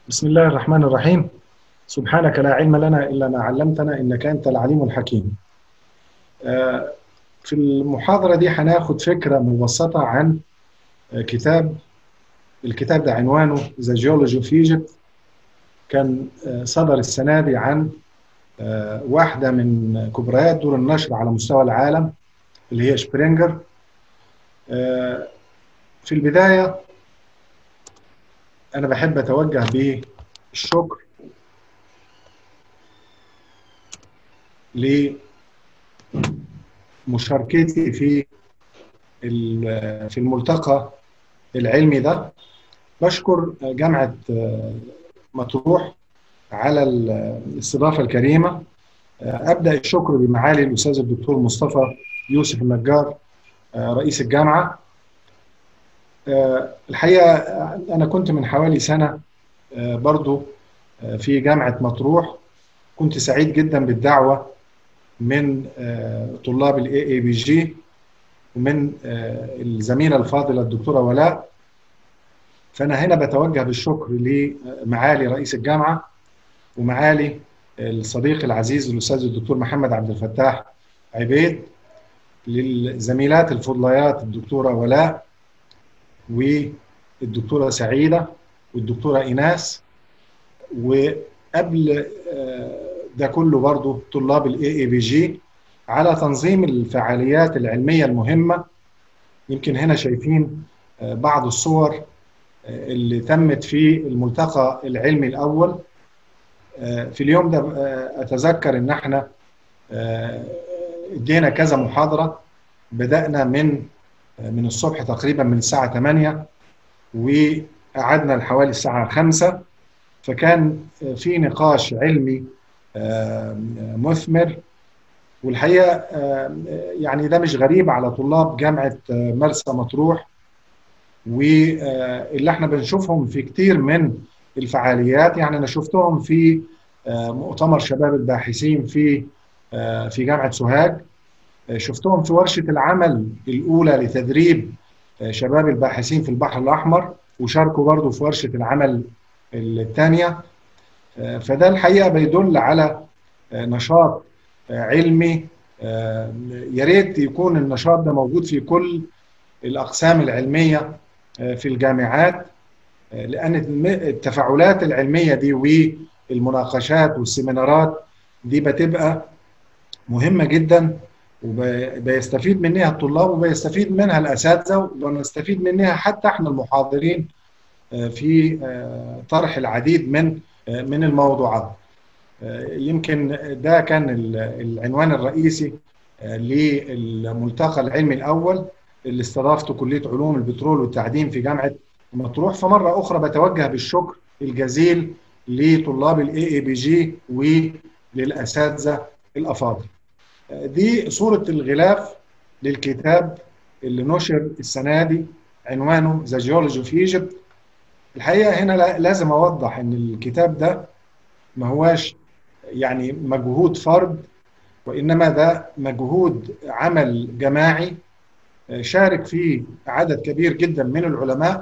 بسم الله الرحمن الرحيم سبحانك لا علم لنا إلا ما علمتنا إنك أنت العليم الحكيم في المحاضرة دي هناخد فكرة مبسطة عن كتاب الكتاب ده عنوانه The Geology of Egypt كان صدر السنة دي عن واحدة من كبريات دور النشر على مستوى العالم اللي هي شبرينجر في البداية أنا بحب أتوجه بالشكر لمشاركتي في في الملتقى العلمي ده بشكر جامعة مطروح على الاستضافة الكريمة أبدأ الشكر بمعالي الأستاذ الدكتور مصطفى يوسف النجار رئيس الجامعة الحقيقة أنا كنت من حوالي سنة برضو في جامعة مطروح كنت سعيد جدا بالدعوة من طلاب الاي اي بي جي ومن الزميلة الفاضلة الدكتورة ولاء فأنا هنا بتوجه بالشكر لمعالي رئيس الجامعة ومعالي الصديق العزيز الأستاذ الدكتور محمد عبد الفتاح عبيد للزميلات الفضليات الدكتورة ولاء والدكتورة سعيدة والدكتورة إيناس وقبل ده كله برضو طلاب الاي اي بي جي على تنظيم الفعاليات العلمية المهمة يمكن هنا شايفين بعض الصور اللي تمت في الملتقى العلمي الأول في اليوم ده أتذكر إن احنا ادينا كذا محاضرة بدأنا من من الصبح تقريبا من الساعة 8 وقعدنا لحوالي الساعة 5 فكان في نقاش علمي مثمر والحقيقة يعني ده مش غريب على طلاب جامعة مرسى مطروح واللي احنا بنشوفهم في كتير من الفعاليات يعني انا شفتهم في مؤتمر شباب الباحثين في في جامعة سوهاج شفتهم في ورشة العمل الأولى لتدريب شباب الباحثين في البحر الأحمر وشاركوا برضو في ورشة العمل الثانية فده الحقيقة بيدل على نشاط علمي يا ريت يكون النشاط ده موجود في كل الأقسام العلمية في الجامعات لأن التفاعلات العلمية دي والمناقشات والسيمينارات دي بتبقى مهمة جدا وبيستفيد منها الطلاب وبيستفيد منها الاساتذه وبنستفيد منها حتى احنا المحاضرين في طرح العديد من من الموضوعات يمكن ده كان العنوان الرئيسي للملتقى العلمي الاول اللي استضافته كليه علوم البترول والتعدين في جامعه مطروح فمره اخرى بتوجه بالشكر الجزيل لطلاب الاي اي بي جي وللاساتذه الافاضل دي صورة الغلاف للكتاب اللي نشر السنة دي عنوانه The Geology of Egypt الحقيقة هنا لازم أوضح إن الكتاب ده ما هواش يعني مجهود فرد وإنما ده مجهود عمل جماعي شارك فيه عدد كبير جدا من العلماء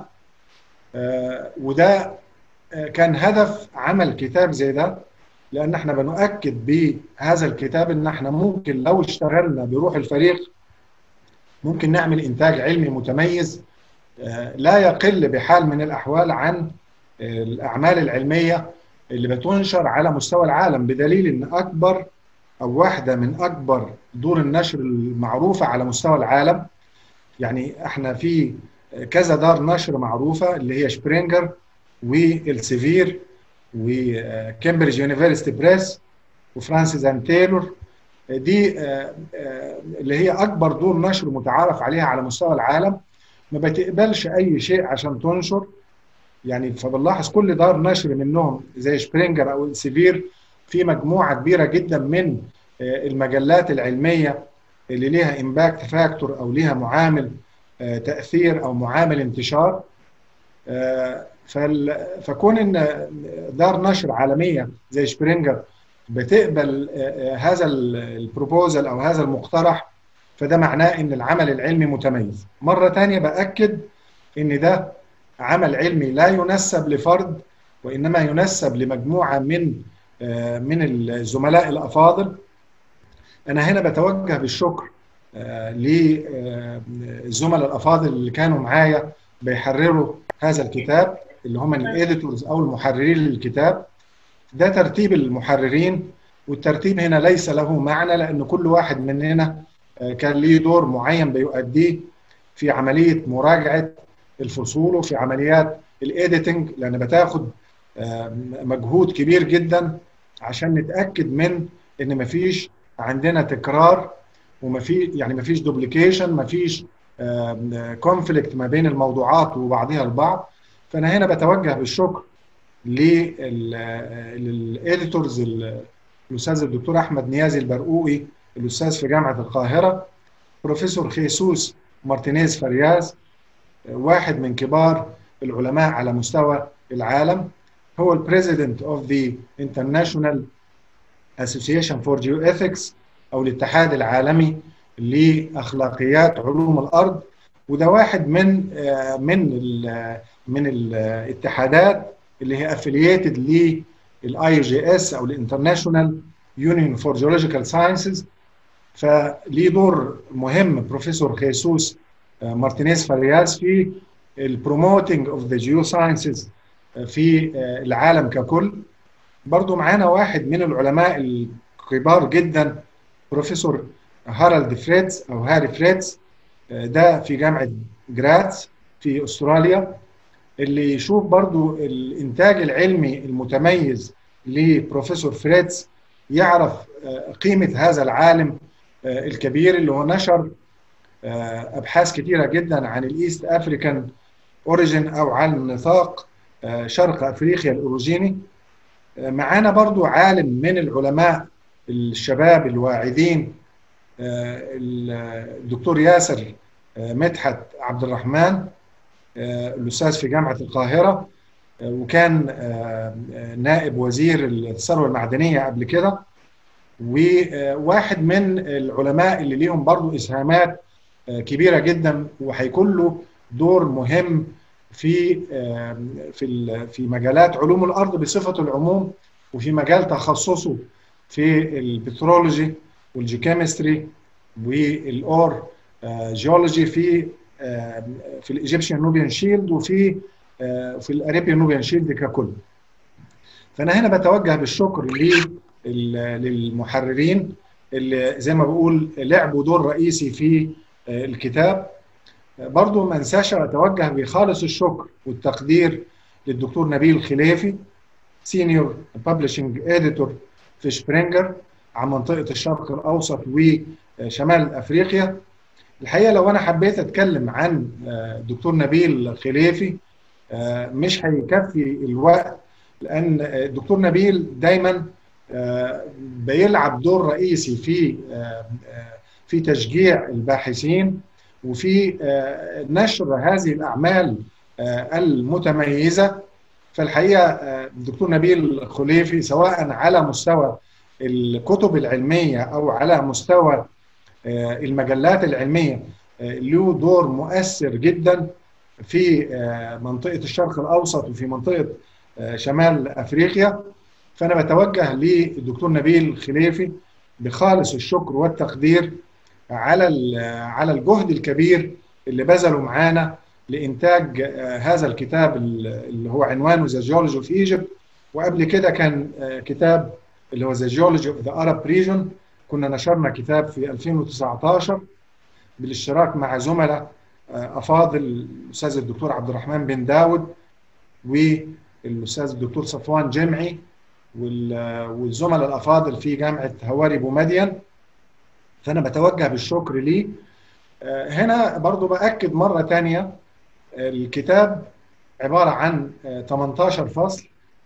وده كان هدف عمل كتاب زي ده لان احنا بنؤكد بهذا الكتاب ان احنا ممكن لو اشتغلنا بروح الفريق ممكن نعمل انتاج علمي متميز لا يقل بحال من الاحوال عن الاعمال العلميه اللي بتنشر على مستوى العالم بدليل ان اكبر او واحده من اكبر دور النشر المعروفه على مستوى العالم يعني احنا في كذا دار نشر معروفه اللي هي شبرينجر والسيفير وكامبريدج يونيفرستي بريس وفرانسيس اند تايلور دي اللي هي اكبر دور نشر متعارف عليها على مستوى العالم ما بتقبلش اي شيء عشان تنشر يعني فبنلاحظ كل دار نشر منهم زي شبرينجر او السيفير في مجموعه كبيره جدا من المجلات العلميه اللي ليها امباكت فاكتور او ليها معامل تاثير او معامل انتشار فكون ان دار نشر عالميه زي شبرينجر بتقبل هذا البروبوزل او هذا المقترح فده معناه ان العمل العلمي متميز مره ثانيه باكد ان ده عمل علمي لا ينسب لفرد وانما ينسب لمجموعه من من الزملاء الافاضل انا هنا بتوجه بالشكر للزملاء الافاضل اللي كانوا معايا بيحرروا هذا الكتاب اللي هم الايديتورز او المحررين للكتاب ده ترتيب المحررين والترتيب هنا ليس له معنى لان كل واحد مننا كان ليه دور معين بيؤديه في عمليه مراجعه الفصول وفي عمليات الايديتنج لان بتاخد مجهود كبير جدا عشان نتاكد من ان مفيش عندنا تكرار وما في يعني ما فيش دوبليكيشن ما فيش كونفليكت ما بين الموضوعات وبعضها البعض فانا هنا بتوجه بالشكر للاديتورز الاستاذ الدكتور احمد نيازي البرقوقي الاستاذ في جامعه القاهره بروفيسور خيسوس مارتينيز فرياز واحد من كبار العلماء على مستوى العالم هو البريزيدنت اوف ذا انترناشونال اسوسيشن فور جيو اثكس او الاتحاد العالمي لاخلاقيات علوم الارض وده واحد من من ال من الاتحادات اللي هي افلييتد للاي جي اس او الانترناشونال يونيون فور جيولوجيكال ساينسز فليه دور مهم بروفيسور خيسوس مارتينيز فرياس في البروموتنج اوف ذا جيو ساينسز في العالم ككل برضو معانا واحد من العلماء الكبار جدا بروفيسور هارالد فريدز او هاري فريدز ده في جامعه جراتس في استراليا اللي يشوف برضو الانتاج العلمي المتميز لبروفيسور فريدز يعرف قيمه هذا العالم الكبير اللي هو نشر ابحاث كثيره جدا عن الايست افريكان اوريجين او عن نطاق شرق افريقيا الاوروجيني معانا برضو عالم من العلماء الشباب الواعدين الدكتور ياسر مدحت عبد الرحمن الاستاذ في جامعه القاهره وكان نائب وزير الثروه المعدنيه قبل كده وواحد من العلماء اللي ليهم برضو اسهامات كبيره جدا وهيكون له دور مهم في في في مجالات علوم الارض بصفه العموم وفي مجال تخصصه في البترولوجي والجيوكيمستري والاور جيولوجي في في الايجيبشن نوبيان شيلد وفي في الاريبيان نوبيان شيلد ككل فانا هنا بتوجه بالشكر للمحررين اللي زي ما بقول لعبوا دور رئيسي في الكتاب برضو ما انساش اتوجه بخالص الشكر والتقدير للدكتور نبيل خليفي سينيور ببلشنج اديتور في شبرينجر عن منطقه الشرق الاوسط وشمال افريقيا الحقيقه لو انا حبيت اتكلم عن الدكتور نبيل خليفي مش هيكفي الوقت لان الدكتور نبيل دايما بيلعب دور رئيسي في في تشجيع الباحثين وفي نشر هذه الاعمال المتميزه فالحقيقه الدكتور نبيل خليفي سواء على مستوى الكتب العلميه او على مستوى المجلات العلميه له دور مؤثر جدا في منطقه الشرق الاوسط وفي منطقه شمال افريقيا فانا بتوجه للدكتور نبيل خليفي بخالص الشكر والتقدير على على الجهد الكبير اللي بذله معانا لانتاج هذا الكتاب اللي هو عنوانه ذا جيولوجي اوف ايجيبت وقبل كده كان كتاب اللي هو ذا جيولوجي اوف ذا ارب ريجون كنا نشرنا كتاب في 2019 بالاشتراك مع زملاء افاضل الاستاذ الدكتور عبد الرحمن بن داود والاستاذ الدكتور صفوان جمعي والزملاء الافاضل في جامعه هواري بومدين فانا بتوجه بالشكر ليه هنا برضو باكد مره ثانيه الكتاب عباره عن 18 فصل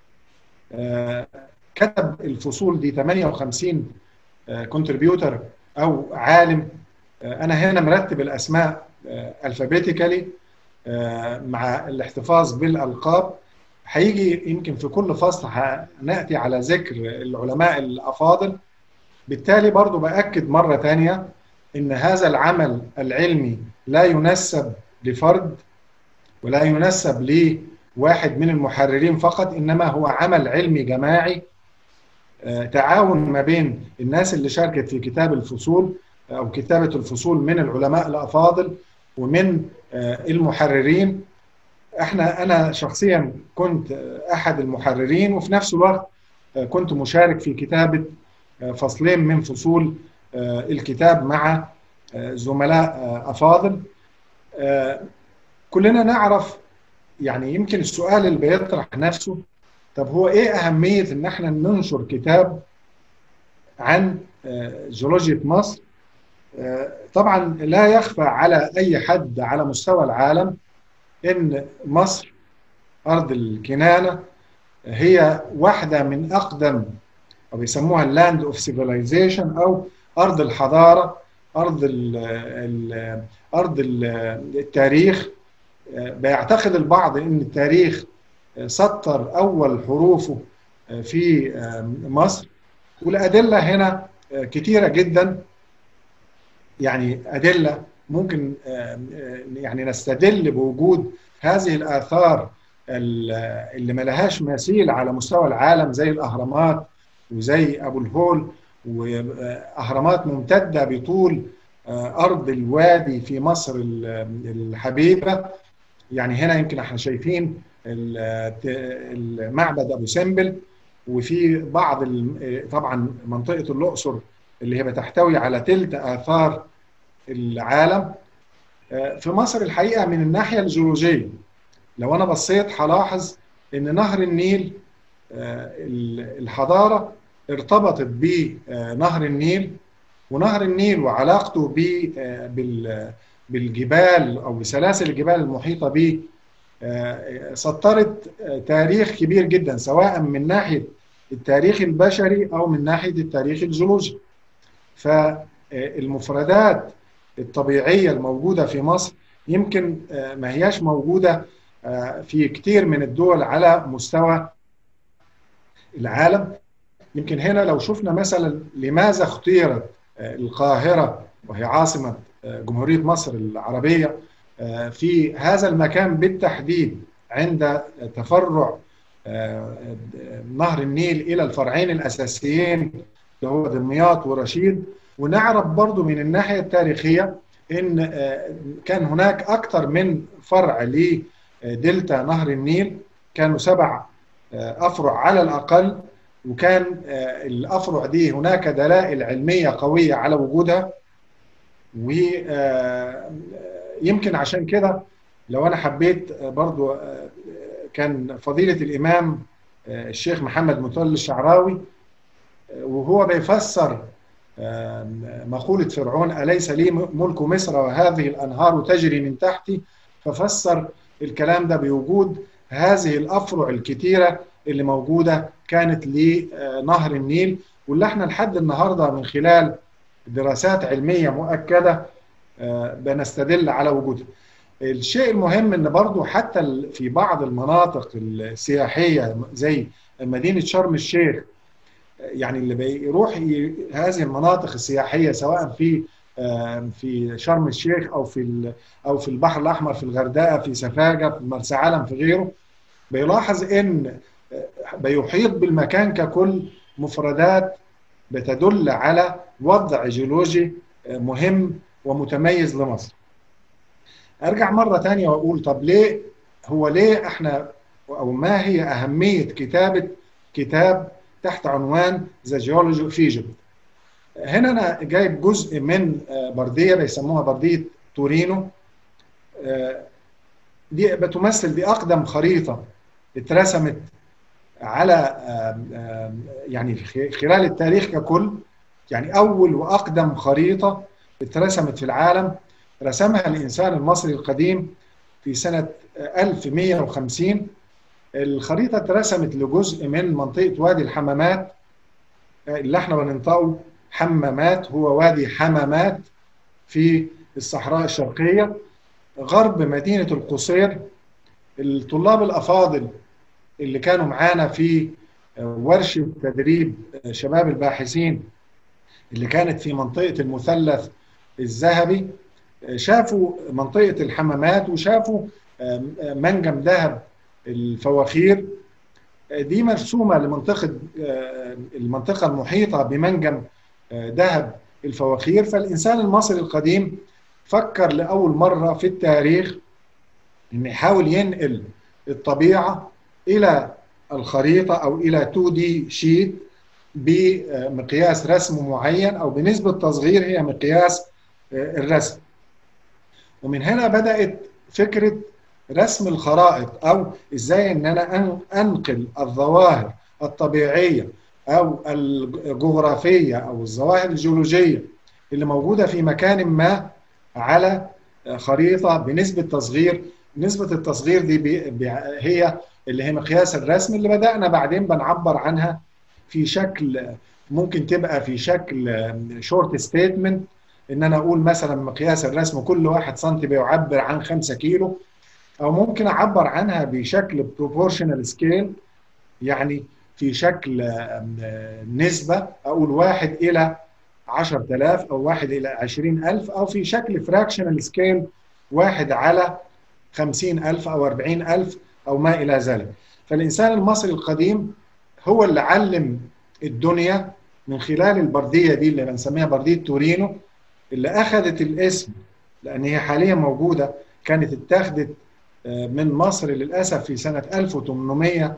كتب الفصول دي 58 كونتريبيوتر او عالم انا هنا مرتب الاسماء الفابيتيكالي مع الاحتفاظ بالالقاب هيجي يمكن في كل فصل هناتي على ذكر العلماء الافاضل بالتالي برضو باكد مره ثانيه ان هذا العمل العلمي لا ينسب لفرد ولا ينسب واحد من المحررين فقط انما هو عمل علمي جماعي تعاون ما بين الناس اللي شاركت في كتاب الفصول او كتابه الفصول من العلماء الافاضل ومن المحررين احنا انا شخصيا كنت احد المحررين وفي نفس الوقت كنت مشارك في كتابه فصلين من فصول الكتاب مع زملاء افاضل كلنا نعرف يعني يمكن السؤال اللي بيطرح نفسه طب هو ايه اهميه ان احنا ننشر كتاب عن جيولوجيا مصر طبعا لا يخفى على اي حد على مستوى العالم ان مصر ارض الكنانه هي واحده من اقدم او بيسموها اللاند اوف سيفيلايزيشن او ارض الحضاره ارض ال ال ارض ال التاريخ بيعتقد البعض ان التاريخ سطر اول حروفه في مصر والادله هنا كثيره جدا يعني ادله ممكن يعني نستدل بوجود هذه الاثار اللي ما لهاش مثيل على مستوى العالم زي الاهرامات وزي ابو الهول واهرامات ممتده بطول ارض الوادي في مصر الحبيبه يعني هنا يمكن احنا شايفين المعبد ابو سمبل وفي بعض طبعا منطقه الاقصر اللي هي بتحتوي على تلت اثار العالم في مصر الحقيقه من الناحيه الجيولوجيه لو انا بصيت هلاحظ ان نهر النيل الحضاره ارتبطت بنهر النيل ونهر النيل وعلاقته بالجبال او بسلاسل الجبال المحيطه به سطرت تاريخ كبير جدا سواء من ناحيه التاريخ البشري او من ناحيه التاريخ الجيولوجي فالمفردات الطبيعيه الموجوده في مصر يمكن ما هياش موجوده في كثير من الدول على مستوى العالم يمكن هنا لو شفنا مثلا لماذا اختيرت القاهره وهي عاصمه جمهوريه مصر العربيه في هذا المكان بالتحديد عند تفرع نهر النيل الى الفرعين الاساسيين اللي هو دمياط ورشيد ونعرف برضو من الناحيه التاريخيه ان كان هناك اكثر من فرع لدلتا نهر النيل كانوا سبع افرع على الاقل وكان الافرع دي هناك دلائل علميه قويه على وجودها ويمكن عشان كده لو انا حبيت برضو كان فضيله الامام الشيخ محمد متولي الشعراوي وهو بيفسر مقولة فرعون أليس لي ملك مصر وهذه الأنهار تجري من تحتي ففسر الكلام ده بوجود هذه الأفرع الكتيرة اللي موجودة كانت لنهر النيل واللي احنا لحد النهاردة من خلال دراسات علمية مؤكدة بنستدل على وجودها الشيء المهم ان برضو حتى في بعض المناطق السياحية زي مدينة شرم الشيخ يعني اللي بيروح هذه المناطق السياحيه سواء في في شرم الشيخ او في او في البحر الاحمر في الغردقه في سفاجه في مرسى علم في غيره بيلاحظ ان بيحيط بالمكان ككل مفردات بتدل على وضع جيولوجي مهم ومتميز لمصر. ارجع مره ثانيه واقول طب ليه هو ليه احنا او ما هي اهميه كتابه كتاب تحت عنوان ذا جيولوجي اوف ايجيبت هنا انا جايب جزء من برديه بيسموها برديه تورينو دي بتمثل دي اقدم خريطه اترسمت على يعني خلال التاريخ ككل يعني اول واقدم خريطه اترسمت في العالم رسمها الانسان المصري القديم في سنه 1150 الخريطه اترسمت لجزء من منطقه وادي الحمامات اللي احنا بننطقه حمامات هو وادي حمامات في الصحراء الشرقيه غرب مدينه القصير الطلاب الافاضل اللي كانوا معانا في ورشه تدريب شباب الباحثين اللي كانت في منطقه المثلث الذهبي شافوا منطقه الحمامات وشافوا منجم ذهب الفواخير دي مرسومه لمنطقه المنطقه المحيطه بمنجم ذهب الفواخير فالانسان المصري القديم فكر لاول مره في التاريخ ان يحاول ينقل الطبيعه الى الخريطه او الى 2 دي شيت بمقياس رسم معين او بنسبه تصغير هي مقياس الرسم ومن هنا بدات فكره رسم الخرائط او ازاي ان انا انقل الظواهر الطبيعيه او الجغرافيه او الظواهر الجيولوجيه اللي موجوده في مكان ما على خريطه بنسبه تصغير نسبه التصغير دي بي بي هي اللي هي مقياس الرسم اللي بدانا بعدين بنعبر عنها في شكل ممكن تبقى في شكل شورت ستيتمنت ان انا اقول مثلا مقياس الرسم كل واحد سنتي بيعبر عن 5 كيلو او ممكن اعبر عنها بشكل بروبورشنال سكيل يعني في شكل نسبة أقول واحد إلى 10000 أو واحد إلى 20000 أو في شكل فراكشنال سكيل واحد على 50000 أو 40000 أو ما إلى ذلك فالإنسان المصري القديم هو اللي علم الدنيا من خلال البردية دي اللي بنسميها بردية تورينو اللي أخذت الاسم لأن هي حاليا موجودة كانت اتاخدت من مصر للأسف في سنة 1800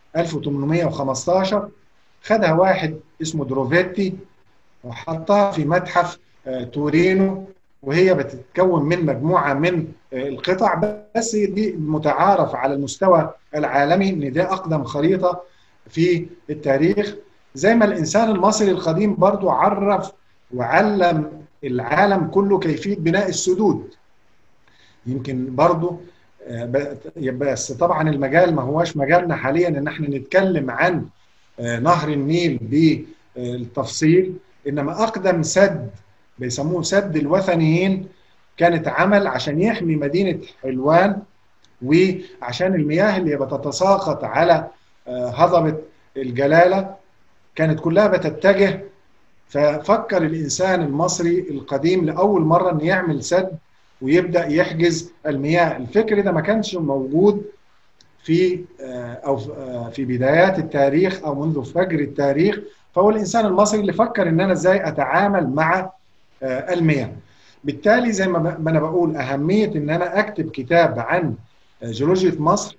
1815 خدها واحد اسمه دروفيتي وحطها في متحف تورينو وهي بتتكون من مجموعة من القطع بس دي متعارف على المستوى العالمي ان ده اقدم خريطة في التاريخ زي ما الانسان المصري القديم برضو عرف وعلم العالم كله كيفية بناء السدود يمكن برضو بس طبعا المجال ما هواش مجالنا حاليا ان احنا نتكلم عن نهر النيل بالتفصيل انما اقدم سد بيسموه سد الوثنيين كانت عمل عشان يحمي مدينه حلوان وعشان المياه اللي بتتساقط على هضبه الجلاله كانت كلها بتتجه ففكر الانسان المصري القديم لاول مره ان يعمل سد ويبدا يحجز المياه الفكر ده ما كانش موجود في او في بدايات التاريخ او منذ فجر التاريخ فهو الانسان المصري اللي فكر ان انا ازاي اتعامل مع المياه بالتالي زي ما انا بقول اهميه ان انا اكتب كتاب عن جيولوجيا مصر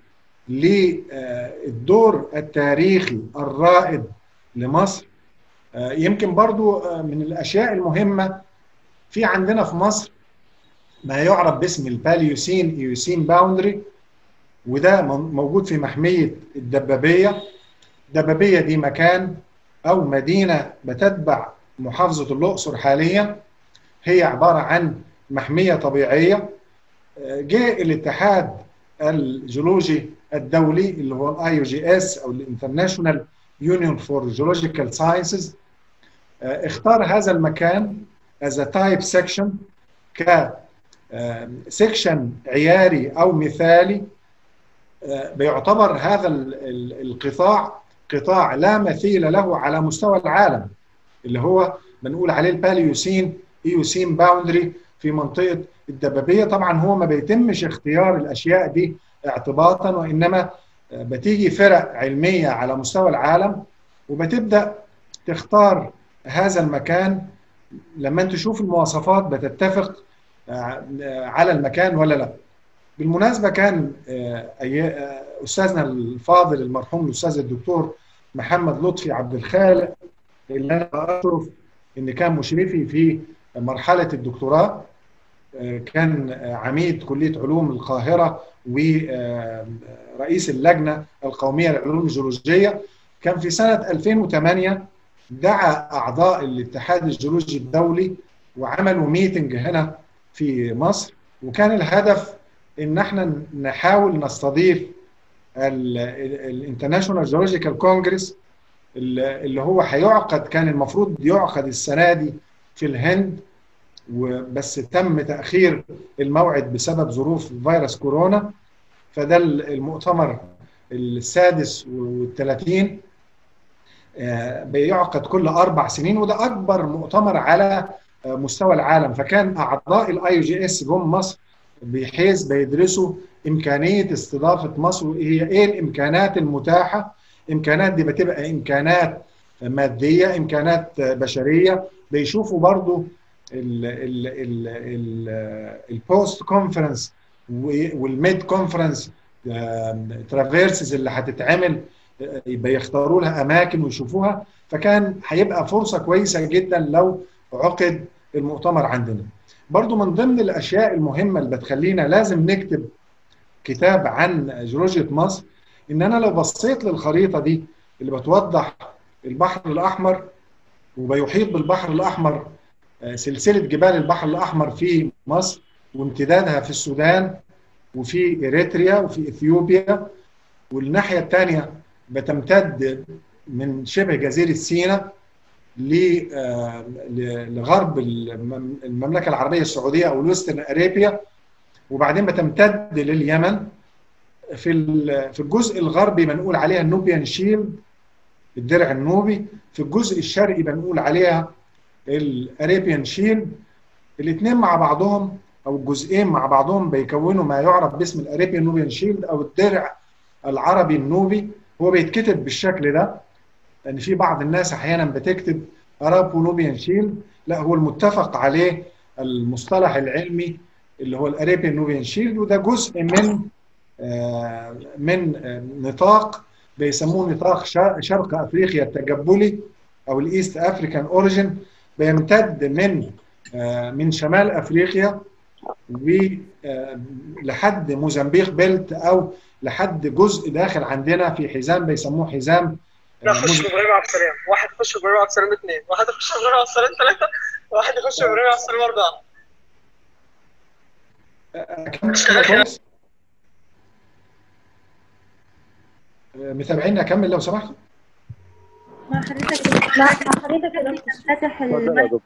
للدور التاريخي الرائد لمصر يمكن برضو من الاشياء المهمه في عندنا في مصر ما يعرف باسم الباليوسين ايوسين باوندري وده موجود في محمية الدبابية الدبابية دي مكان أو مدينة بتتبع محافظة الأقصر حاليا هي عبارة عن محمية طبيعية جاء الاتحاد الجيولوجي الدولي اللي هو الاي يو جي اس او الانترناشونال يونيون فور جيولوجيكال ساينسز اختار هذا المكان as a type section ك سيكشن عياري او مثالي بيعتبر هذا القطاع قطاع لا مثيل له على مستوى العالم اللي هو بنقول عليه الباليوسين ايوسين باوندري في منطقه الدبابيه طبعا هو ما بيتمش اختيار الاشياء دي اعتباطا وانما بتيجي فرق علميه على مستوى العالم وبتبدا تختار هذا المكان لما انت تشوف المواصفات بتتفق على المكان ولا لا بالمناسبة كان أستاذنا الفاضل المرحوم الأستاذ الدكتور محمد لطفي عبد الخالق اللي أنا أشرف إن كان مشرفي في مرحلة الدكتوراه كان عميد كلية علوم القاهرة ورئيس اللجنة القومية للعلوم الجيولوجية كان في سنة 2008 دعا أعضاء الاتحاد الجيولوجي الدولي وعملوا ميتنج هنا في مصر وكان الهدف ان احنا نحاول نستضيف الانترناشونال جيولوجيكال كونجرس اللي هو هيعقد كان المفروض يعقد السنه دي في الهند وبس تم تاخير الموعد بسبب ظروف فيروس كورونا فده المؤتمر السادس والثلاثين بيعقد كل اربع سنين وده اكبر مؤتمر على مستوى العالم فكان اعضاء الاي جي اس جم مصر بحيث بيدرسوا امكانيه استضافه مصر وهي ايه الامكانات المتاحه امكانات دي بتبقى امكانات ماديه امكانات بشريه بيشوفوا برضو البوست كونفرنس والميد كونفرنس ترافيرسز اللي هتتعمل بيختاروا لها اماكن ويشوفوها فكان هيبقى فرصه كويسه جدا لو عقد المؤتمر عندنا برضو من ضمن الاشياء المهمه اللي بتخلينا لازم نكتب كتاب عن جيولوجيا مصر ان انا لو بصيت للخريطه دي اللي بتوضح البحر الاحمر وبيحيط بالبحر الاحمر سلسله جبال البحر الاحمر في مصر وامتدادها في السودان وفي اريتريا وفي اثيوبيا والناحيه الثانيه بتمتد من شبه جزيره سيناء لغرب المملكه العربيه السعوديه او الوسترن اريبيا وبعدين بتمتد لليمن في في الجزء الغربي بنقول عليها النوبيان شيلد الدرع النوبي في الجزء الشرقي بنقول عليها الاريبيان شيلد الاثنين مع بعضهم او الجزئين مع بعضهم بيكونوا ما يعرف باسم الاريبيان نوبيان شيلد او الدرع العربي النوبي هو بيتكتب بالشكل ده لان في بعض الناس احيانا بتكتب ارابو نوبيان شيلد لا هو المتفق عليه المصطلح العلمي اللي هو الاريبيان نوبيان شيلد وده جزء من آه من آه نطاق بيسموه نطاق شرق افريقيا التجبلي او الايست افريكان اوريجن بيمتد من آه من شمال افريقيا ولحد موزمبيق بيلت او لحد جزء داخل عندنا في حزام بيسموه حزام لا خش بابراهيم عبد السلام واحد يخش بابراهيم عبد السلام اثنين واحد يخش بابراهيم عبد السلام ثلاثه واحد يخش بابراهيم عبد السلام اربعه متابعين اكمل لو سمحت مع حضرتك مع حضرتك يا دكتور فاتح المايك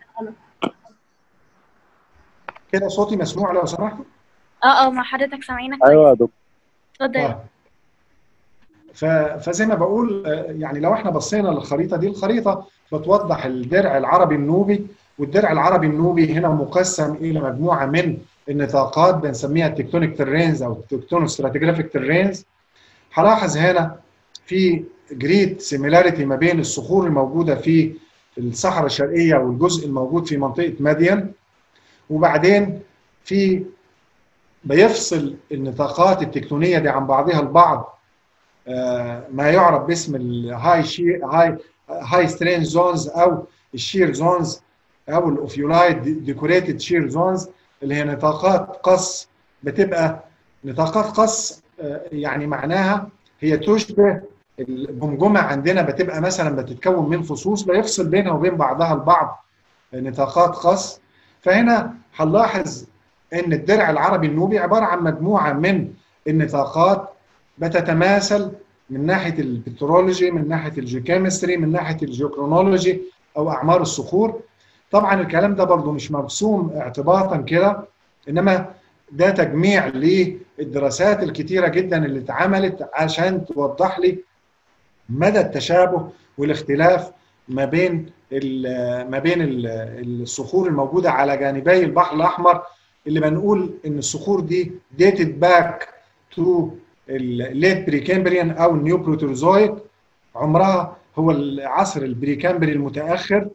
كده صوتي مسموع لو سمحت اه اه مع حضرتك سامعينك ايوه يا دكتور اتفضل آه. ف... فزي ما بقول يعني لو احنا بصينا للخريطه دي الخريطه بتوضح الدرع العربي النوبي والدرع العربي النوبي هنا مقسم الى مجموعه من النطاقات بنسميها التكتونيك ترينز او التكتونو ستراتيجرافيك ترينز هلاحظ هنا في جريت سيميلاريتي ما بين الصخور الموجوده في الصحراء الشرقيه والجزء الموجود في منطقه ماديان وبعدين في بيفصل النطاقات التكتونيه دي عن بعضها البعض ما يعرف باسم الهاي شي هاي هاي سترين زونز او الشير زونز او الاوفيولايد ديكوريتد شير زونز اللي هي نطاقات قص بتبقى نطاقات قص يعني معناها هي تشبه الجمجمه عندنا بتبقى مثلا بتتكون من فصوص بيفصل بينها وبين بعضها البعض نطاقات قص فهنا هنلاحظ ان الدرع العربي النوبي عباره عن مجموعه من النطاقات بتتماثل من ناحيه البترولوجي من ناحيه الجيوكيمستري من ناحيه الجيوكرونولوجي او اعمار الصخور طبعا الكلام ده برضو مش مرسوم اعتباطا كده انما ده تجميع للدراسات الكتيره جدا اللي اتعملت عشان توضح لي مدى التشابه والاختلاف ما بين ما بين الصخور الموجوده على جانبي البحر الاحمر اللي بنقول ان الصخور دي ديتد باك تو الليت بريكامبريان او النيو بروتوزويك عمرها هو العصر البريكامبري المتاخر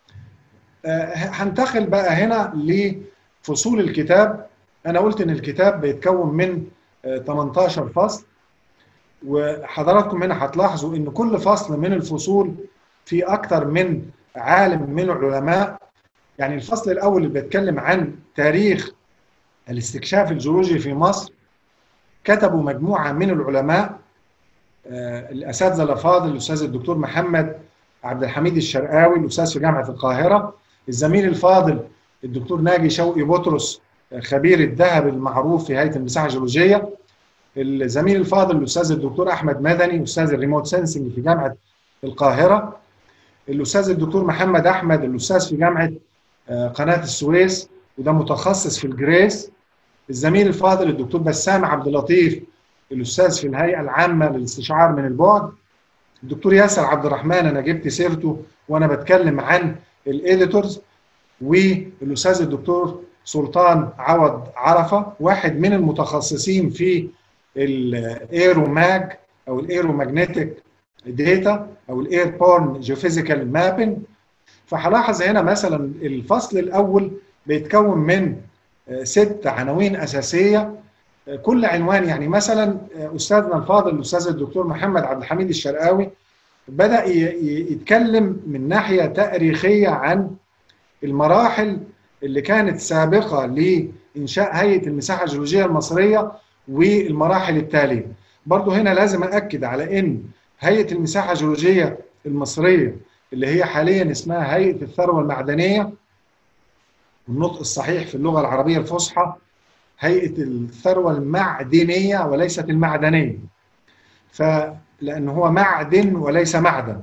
هنتقل بقى هنا لفصول الكتاب انا قلت ان الكتاب بيتكون من 18 فصل وحضراتكم هنا هتلاحظوا ان كل فصل من الفصول في اكثر من عالم من العلماء يعني الفصل الاول اللي بيتكلم عن تاريخ الاستكشاف الجيولوجي في مصر كتبوا مجموعه من العلماء الاساتذه الافاضل الاستاذ الدكتور محمد عبد الحميد الشرقاوي الاستاذ في جامعه القاهره الزميل الفاضل الدكتور ناجي شوقي بطرس خبير الذهب المعروف في هيئه المساحه الجيولوجيه الزميل الفاضل الاستاذ الدكتور احمد مدني استاذ الريموت سensing في جامعه القاهره الاستاذ الدكتور محمد احمد الاستاذ في جامعه قناه السويس وده متخصص في الجريس الزميل الفاضل الدكتور بسام عبد اللطيف الاستاذ في الهيئه العامه للاستشعار من البعد الدكتور ياسر عبد الرحمن انا جبت سيرته وانا بتكلم عن الايديتورز والاستاذ الدكتور سلطان عوض عرفه واحد من المتخصصين في الايروماج او الايرومagnetic داتا او الايربورن جيوفيزيكال مابنج فهلاحظ هنا مثلا الفصل الاول بيتكون من ست عناوين اساسيه كل عنوان يعني مثلا استاذنا الفاضل الاستاذ الدكتور محمد عبد الحميد الشرقاوي بدا يتكلم من ناحيه تاريخيه عن المراحل اللي كانت سابقه لانشاء هيئه المساحه الجيولوجيه المصريه والمراحل التاليه. برضه هنا لازم اكد على ان هيئه المساحه الجيولوجيه المصريه اللي هي حاليا اسمها هيئه الثروه المعدنيه النطق الصحيح في اللغه العربيه الفصحى هيئه الثروه المعدنيه وليست المعدنيه. فلان هو معدن وليس معدن.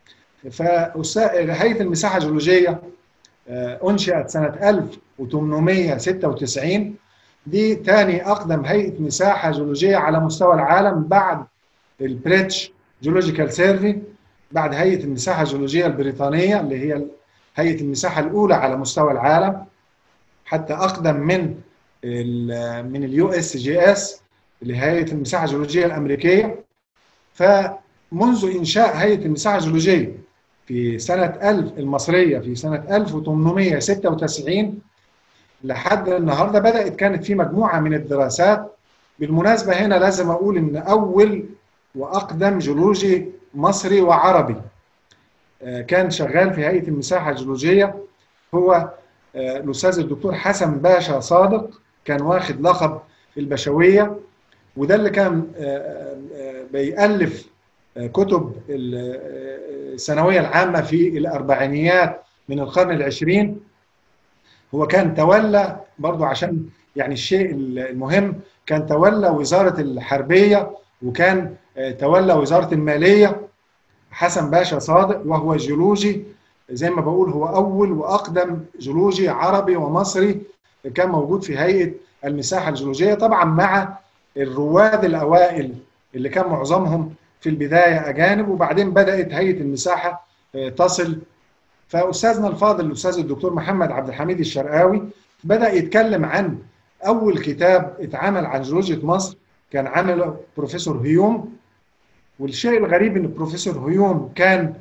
فهيئه المساحه الجيولوجيه انشئت سنه 1896 دي ثاني اقدم هيئه مساحه جيولوجيه على مستوى العالم بعد البريتش جيولوجيكال سيرفي بعد هيئه المساحه الجيولوجيه البريطانيه اللي هي هيئه المساحه الاولى على مستوى العالم حتى اقدم من ال من اليو اس جي اس اللي هي هيئه المساحه الجيولوجيه الامريكيه فمنذ انشاء هيئه المساحه الجيولوجيه في سنه 1000 المصريه في سنه 1896 لحد النهارده بدات كانت في مجموعه من الدراسات بالمناسبه هنا لازم اقول ان اول واقدم جيولوجي مصري وعربي كان شغال في هيئه المساحه الجيولوجيه هو الاستاذ الدكتور حسن باشا صادق كان واخد لقب البشويه وده اللي كان بيألف كتب الثانويه العامه في الاربعينيات من القرن العشرين هو كان تولى برضو عشان يعني الشيء المهم كان تولى وزاره الحربيه وكان تولى وزاره الماليه حسن باشا صادق وهو جيولوجي زي ما بقول هو اول واقدم جيولوجي عربي ومصري كان موجود في هيئه المساحه الجيولوجيه طبعا مع الرواد الاوائل اللي كان معظمهم في البدايه اجانب وبعدين بدات هيئه المساحه تصل فاستاذنا الفاضل الاستاذ الدكتور محمد عبد الحميد الشرقاوي بدا يتكلم عن اول كتاب اتعمل عن جيولوجيا مصر كان عمله بروفيسور هيوم والشيء الغريب ان بروفيسور هيوم كان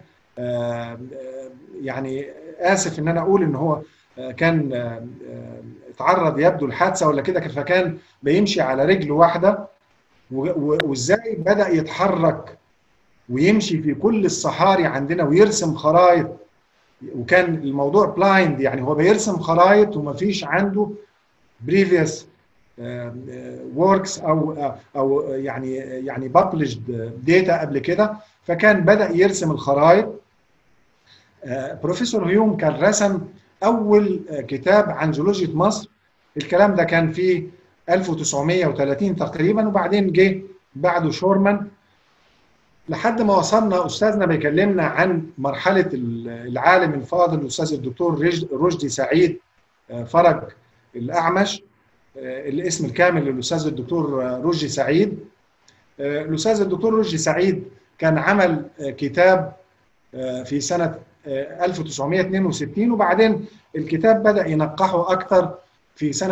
يعني اسف ان انا اقول ان هو كان اتعرض يبدو لحادثه ولا كده فكان بيمشي على رجل واحده وازاي بدا يتحرك ويمشي في كل الصحاري عندنا ويرسم خرائط وكان الموضوع بلايند يعني هو بيرسم خرائط ومفيش عنده بريفيوس وركس او او يعني يعني ببلشد داتا قبل كده فكان بدا يرسم الخرائط بروفيسور هيوم كان رسم اول كتاب عن جيولوجيا مصر الكلام ده كان في 1930 تقريبا وبعدين جه بعده شورمان لحد ما وصلنا استاذنا بيكلمنا عن مرحله العالم الفاضل الاستاذ الدكتور رشدي سعيد فرج الاعمش الاسم الكامل للاستاذ الدكتور رشدي سعيد الاستاذ الدكتور رشدي سعيد كان عمل كتاب في سنه 1962 وبعدين الكتاب بدا ينقحه اكثر في سنه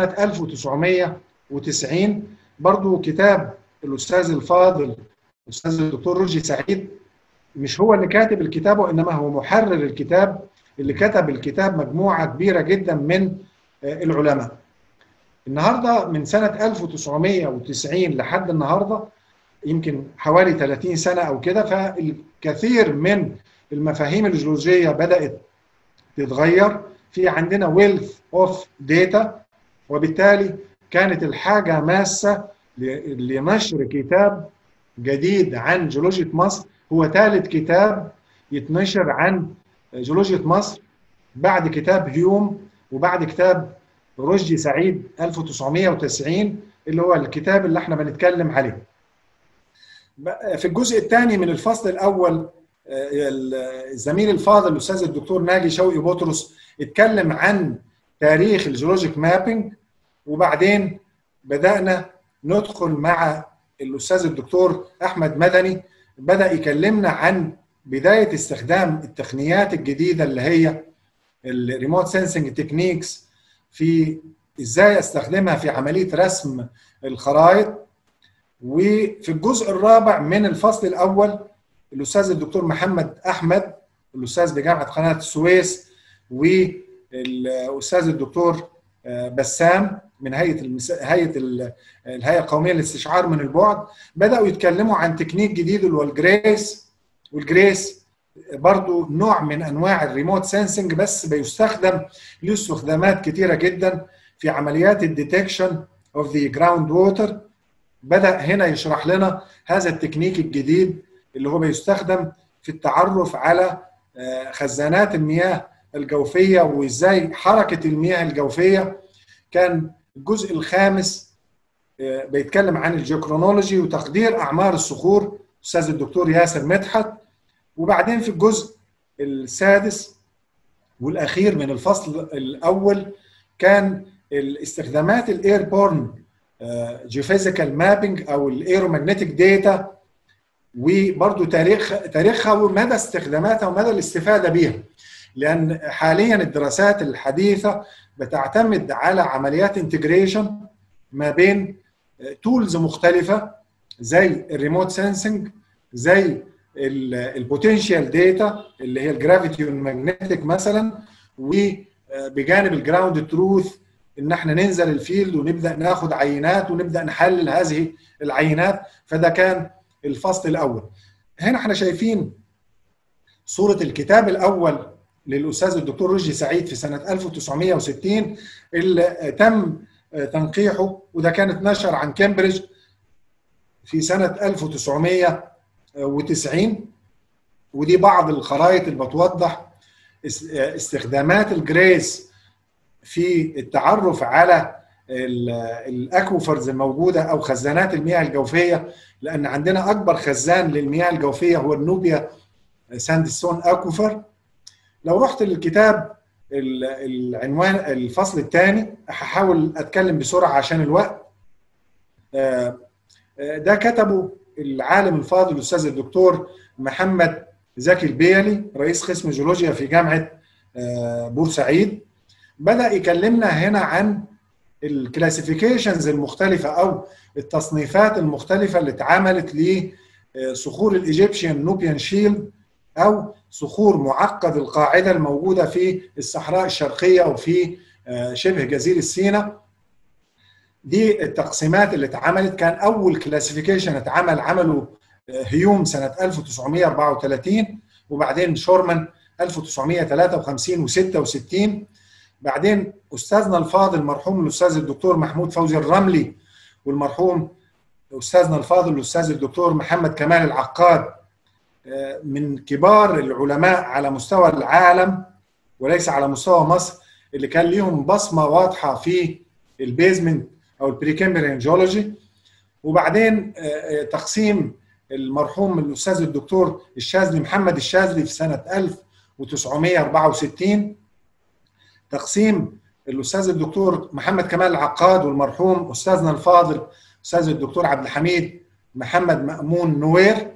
1990 برضو كتاب الاستاذ الفاضل الاستاذ الدكتور رشدي سعيد مش هو اللي كاتب الكتاب وانما هو محرر الكتاب اللي كتب الكتاب مجموعه كبيره جدا من العلماء. النهارده من سنه 1990 لحد النهارده يمكن حوالي 30 سنه او كده فالكثير من المفاهيم الجيولوجيه بدات تتغير في عندنا ويلث اوف داتا وبالتالي كانت الحاجه ماسه لنشر كتاب جديد عن جيولوجيا مصر هو ثالث كتاب يتنشر عن جيولوجيا مصر بعد كتاب هيوم وبعد كتاب رشدي سعيد 1990 اللي هو الكتاب اللي احنا بنتكلم عليه. في الجزء الثاني من الفصل الاول الزميل الفاضل الاستاذ الدكتور ناجي شوقي بطرس اتكلم عن تاريخ الجيولوجيك مابينج وبعدين بدانا ندخل مع الاستاذ الدكتور احمد مدني بدا يكلمنا عن بدايه استخدام التقنيات الجديده اللي هي الريموت سensing تكنيكس في ازاي استخدمها في عمليه رسم الخرائط وفي الجزء الرابع من الفصل الاول الاستاذ الدكتور محمد احمد الاستاذ بجامعه قناه السويس والاستاذ الدكتور بسام من هيئه المس... هيئه ال... الهيئه القوميه للاستشعار من البعد بداوا يتكلموا عن تكنيك جديد اللي هو الجريس والجريس برضو نوع من انواع الريموت سensing بس بيستخدم له استخدامات كتيره جدا في عمليات الديتكشن اوف ذا جراوند ووتر بدا هنا يشرح لنا هذا التكنيك الجديد اللي هو بيستخدم في التعرف على خزانات المياه الجوفيه وازاي حركه المياه الجوفيه كان الجزء الخامس بيتكلم عن الجيوكرونولوجي وتقدير اعمار الصخور استاذ الدكتور ياسر مدحت وبعدين في الجزء السادس والاخير من الفصل الاول كان الاستخدامات الايربورن جيوفيزيكال مابينج او الايرومagnetic داتا وبرضه تاريخ تاريخها ومدى استخداماتها ومدى الاستفاده بيها لان حاليا الدراسات الحديثه بتعتمد على عمليات انتجريشن ما بين تولز مختلفه زي الريموت سensing زي البوتنشال داتا اللي هي الجرافيتي والماجنتيك مثلا وبجانب الجراوند تروث ان احنا ننزل الفيلد ونبدا ناخد عينات ونبدا نحلل هذه العينات فده كان الفصل الاول هنا احنا شايفين صوره الكتاب الاول للاستاذ الدكتور رشدي سعيد في سنه 1960 اللي تم تنقيحه وده كان اتنشر عن كامبريدج في سنه 1990 ودي بعض الخرائط اللي بتوضح استخدامات الجريس في التعرف على الاكوفرز الموجوده او خزانات المياه الجوفيه لان عندنا اكبر خزان للمياه الجوفيه هو النوبيا ساندستون اكوفر لو رحت للكتاب العنوان الفصل الثاني هحاول اتكلم بسرعه عشان الوقت ده كتبه العالم الفاضل الاستاذ الدكتور محمد زكي البيلي رئيس قسم جيولوجيا في جامعه بورسعيد بدا يكلمنا هنا عن الكلاسيفيكيشنز المختلفه او التصنيفات المختلفه اللي اتعملت لصخور الايجيبشن نوبيان شيلد او صخور معقد القاعده الموجوده في الصحراء الشرقيه وفي شبه جزيره سيناء دي التقسيمات اللي اتعملت كان اول كلاسيفيكيشن اتعمل عمله هيوم سنه 1934 وبعدين شورمان 1953 و66 بعدين استاذنا الفاضل المرحوم الاستاذ الدكتور محمود فوزي الرملي والمرحوم استاذنا الفاضل الاستاذ الدكتور محمد كمال العقاد من كبار العلماء على مستوى العالم وليس على مستوى مصر اللي كان ليهم بصمه واضحه في البيزمنت او البريكامبريان جيولوجي وبعدين تقسيم المرحوم الاستاذ الدكتور الشاذلي محمد الشاذلي في سنه 1964 تقسيم الاستاذ الدكتور محمد كمال العقاد والمرحوم استاذنا الفاضل استاذ الدكتور عبد الحميد محمد مأمون نوير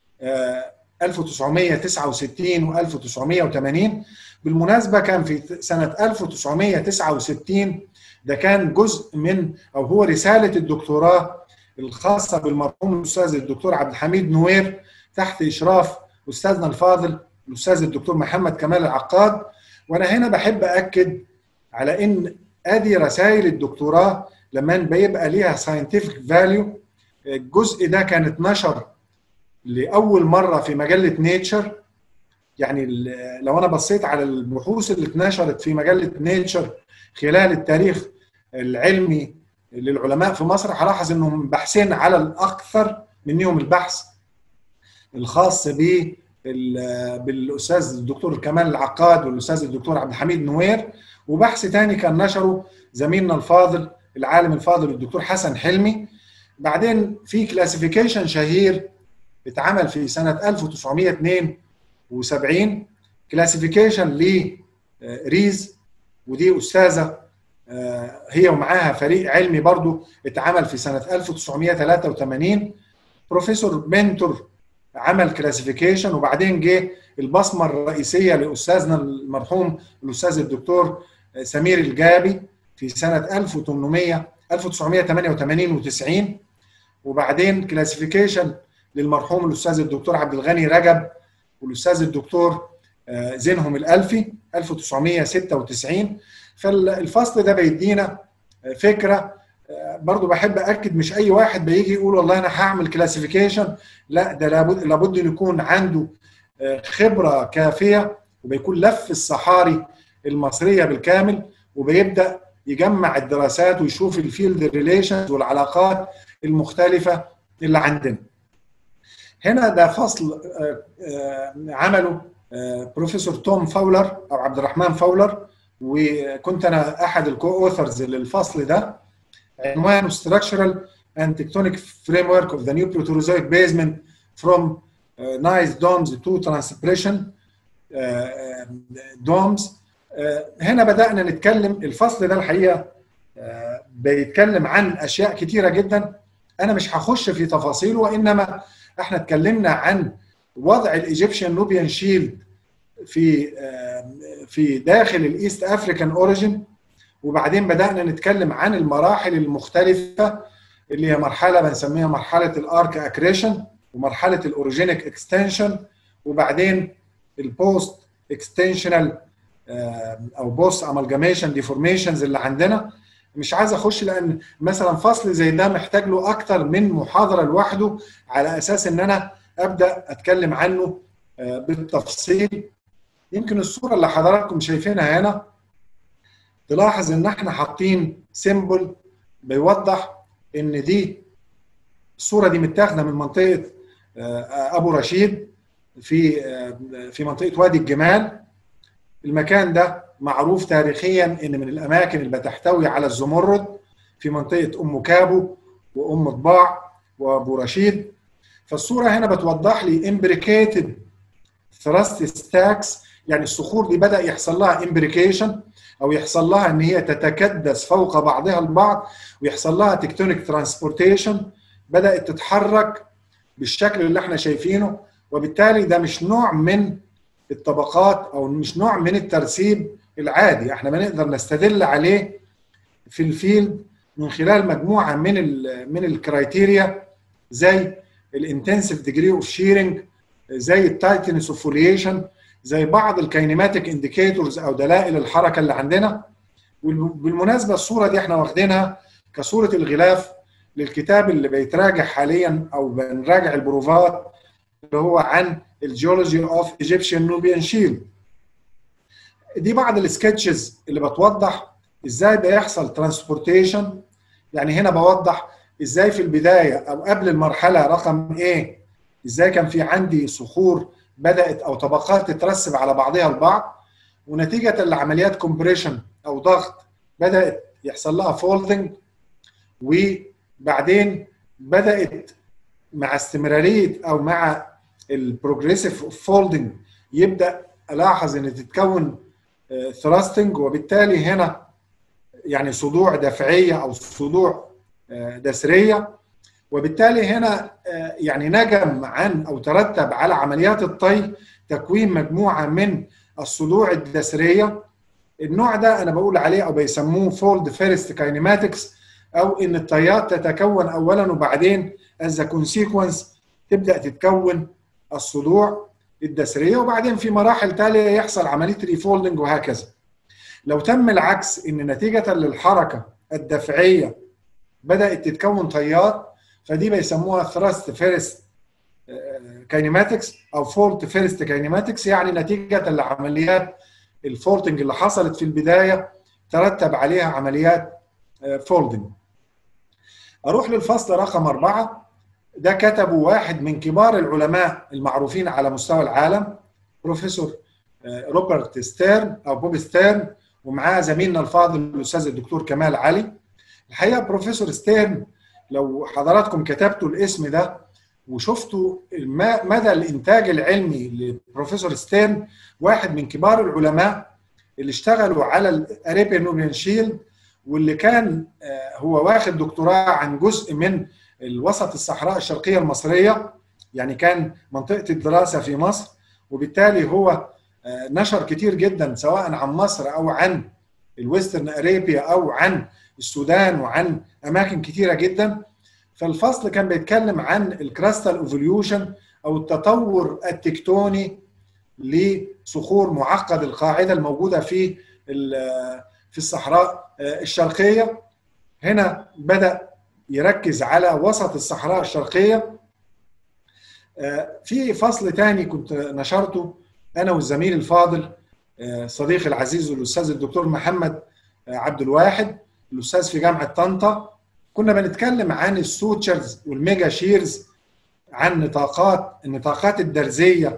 1969 و 1980 بالمناسبه كان في سنه 1969 ده كان جزء من او هو رساله الدكتوراه الخاصه بالمرحوم الاستاذ الدكتور عبد الحميد نوير تحت اشراف استاذنا الفاضل الاستاذ الدكتور محمد كمال العقاد وانا هنا بحب اكد على ان ادي رسائل الدكتوراه لما بيبقى ليها ساينتفك فاليو الجزء ده كان اتنشر لاول مره في مجله نيتشر يعني لو انا بصيت على البحوث اللي اتنشرت في مجله نيتشر خلال التاريخ العلمي للعلماء في مصر هلاحظ انهم باحثين على الاكثر منهم البحث الخاص ب بالاستاذ الدكتور كمال العقاد والاستاذ الدكتور عبد الحميد نوير وبحث ثاني كان نشره زميلنا الفاضل العالم الفاضل الدكتور حسن حلمي بعدين في كلاسيفيكيشن شهير اتعمل في سنه 1972 كلاسيفيكيشن لريز ودي استاذه هي ومعاها فريق علمي برضو اتعمل في سنه 1983 بروفيسور منتور عمل كلاسيفيكيشن وبعدين جه البصمه الرئيسيه لاستاذنا المرحوم الاستاذ الدكتور سمير الجابي في سنه 1800 1988 و90 وبعدين كلاسيفيكيشن للمرحوم الاستاذ الدكتور عبد الغني رجب والاستاذ الدكتور زينهم الالفي 1996 فالفصل ده بيدينا فكره برضو بحب اكد مش اي واحد بيجي يقول والله انا هعمل كلاسيفيكيشن لا ده لابد لابد ان يكون عنده خبره كافيه وبيكون لف الصحاري المصريه بالكامل وبيبدا يجمع الدراسات ويشوف الفيلد ريليشنز والعلاقات المختلفه اللي عندنا. هنا ده فصل عمله بروفيسور توم فاولر او عبد الرحمن فاولر وكنت انا احد الكو اوثرز للفصل ده عنوانه structural and tectonic framework of the new Proterozoic basement from uh, gneiss domes to transpiration uh, domes uh, هنا بدأنا نتكلم الفصل ده الحقيقة uh, بيتكلم عن أشياء كتيرة جدا أنا مش هخش في تفاصيله وإنما احنا اتكلمنا عن وضع الايجيبشن نوبيان شيلد في uh, في داخل الايست افريكان اوريجين وبعدين بدانا نتكلم عن المراحل المختلفه اللي هي مرحله بنسميها مرحله الارك اكريشن ومرحله الاوريجينيك اكستنشن وبعدين البوست اكستنشنال او بوست امالجاميشن ديفورميشنز اللي عندنا مش عايز اخش لان مثلا فصل زي ده محتاج له اكتر من محاضره لوحده على اساس ان انا ابدا اتكلم عنه بالتفصيل يمكن الصوره اللي حضراتكم شايفينها هنا تلاحظ ان احنا حاطين سيمبل بيوضح ان دي الصوره دي متاخده من منطقه ابو رشيد في في منطقه وادي الجمال المكان ده معروف تاريخيا ان من الاماكن اللي بتحتوي على الزمرد في منطقه ام كابو وام طباع وابو رشيد فالصوره هنا بتوضح لي امبريكيتد ثراست ستاكس يعني الصخور دي بدا يحصل لها امبريكيشن او يحصل لها ان هي تتكدس فوق بعضها البعض ويحصل لها تكتونيك ترانسبورتيشن بدات تتحرك بالشكل اللي احنا شايفينه وبالتالي ده مش نوع من الطبقات او مش نوع من الترسيب العادي احنا بنقدر نستدل عليه في الفيلد من خلال مجموعه من ال من الكرايتيريا زي الانتنسيف ديجري اوف شيرنج زي التايتنس اوف فوليشن زي بعض الكاينماتيك انديكيتورز او دلائل الحركه اللي عندنا وبالمناسبه الصوره دي احنا واخدينها كصوره الغلاف للكتاب اللي بيتراجع حاليا او بنراجع البروفات اللي هو عن الجيولوجي اوف ايجيبشن نوبيان شيلد دي بعض السكتشز اللي بتوضح ازاي بيحصل ترانسبورتيشن يعني هنا بوضح ازاي في البدايه او قبل المرحله رقم ايه ازاي كان في عندي صخور بدات او طبقات تترسب على بعضها البعض ونتيجه لعمليات كومبريشن او ضغط بدات يحصل لها فولدنج وبعدين بدات مع استمراريه او مع البروجريسيف فولدنج يبدا الاحظ ان تتكون ثراستنج وبالتالي هنا يعني صدوع دفعيه او صدوع دسريه وبالتالي هنا يعني نجم عن او ترتب على عمليات الطي تكوين مجموعه من الصدوع الدسريه النوع ده انا بقول عليه او بيسموه فولد فيرست كاينماتكس او ان الطيات تتكون اولا وبعدين از كونسيكونس تبدا تتكون الصدوع الدسريه وبعدين في مراحل تاليه يحصل عمليه ريفولدنج وهكذا لو تم العكس ان نتيجه للحركه الدفعيه بدات تتكون طيات فدي بيسموها ثراست فيرست كاينماتكس او فولت فيرست كاينماتكس يعني نتيجه لعمليات الفولتنج اللي حصلت في البدايه ترتب عليها عمليات فولدنج اروح للفصل رقم أربعة ده كتبه واحد من كبار العلماء المعروفين على مستوى العالم بروفيسور روبرت ستيرن او بوب ستيرن ومعاه زميلنا الفاضل الاستاذ الدكتور كمال علي الحقيقه بروفيسور ستيرن لو حضراتكم كتبتوا الاسم ده وشفتوا مدى الانتاج العلمي لبروفيسور ستيرن واحد من كبار العلماء اللي اشتغلوا على الاريبيان نوبيان شيلد واللي كان هو واخد دكتوراه عن جزء من الوسط الصحراء الشرقيه المصريه يعني كان منطقه الدراسه في مصر وبالتالي هو نشر كتير جدا سواء عن مصر او عن الويسترن اريبيا او عن السودان وعن اماكن كثيره جدا فالفصل كان بيتكلم عن الكراستال ايفوليوشن او التطور التكتوني لصخور معقد القاعده الموجوده في في الصحراء الشرقيه هنا بدا يركز على وسط الصحراء الشرقيه في فصل تاني كنت نشرته انا والزميل الفاضل صديقي العزيز الاستاذ الدكتور محمد عبد الواحد الاستاذ في جامعه طنطا كنا بنتكلم عن السوتشرز والميجا شيرز عن نطاقات النطاقات الدرزيه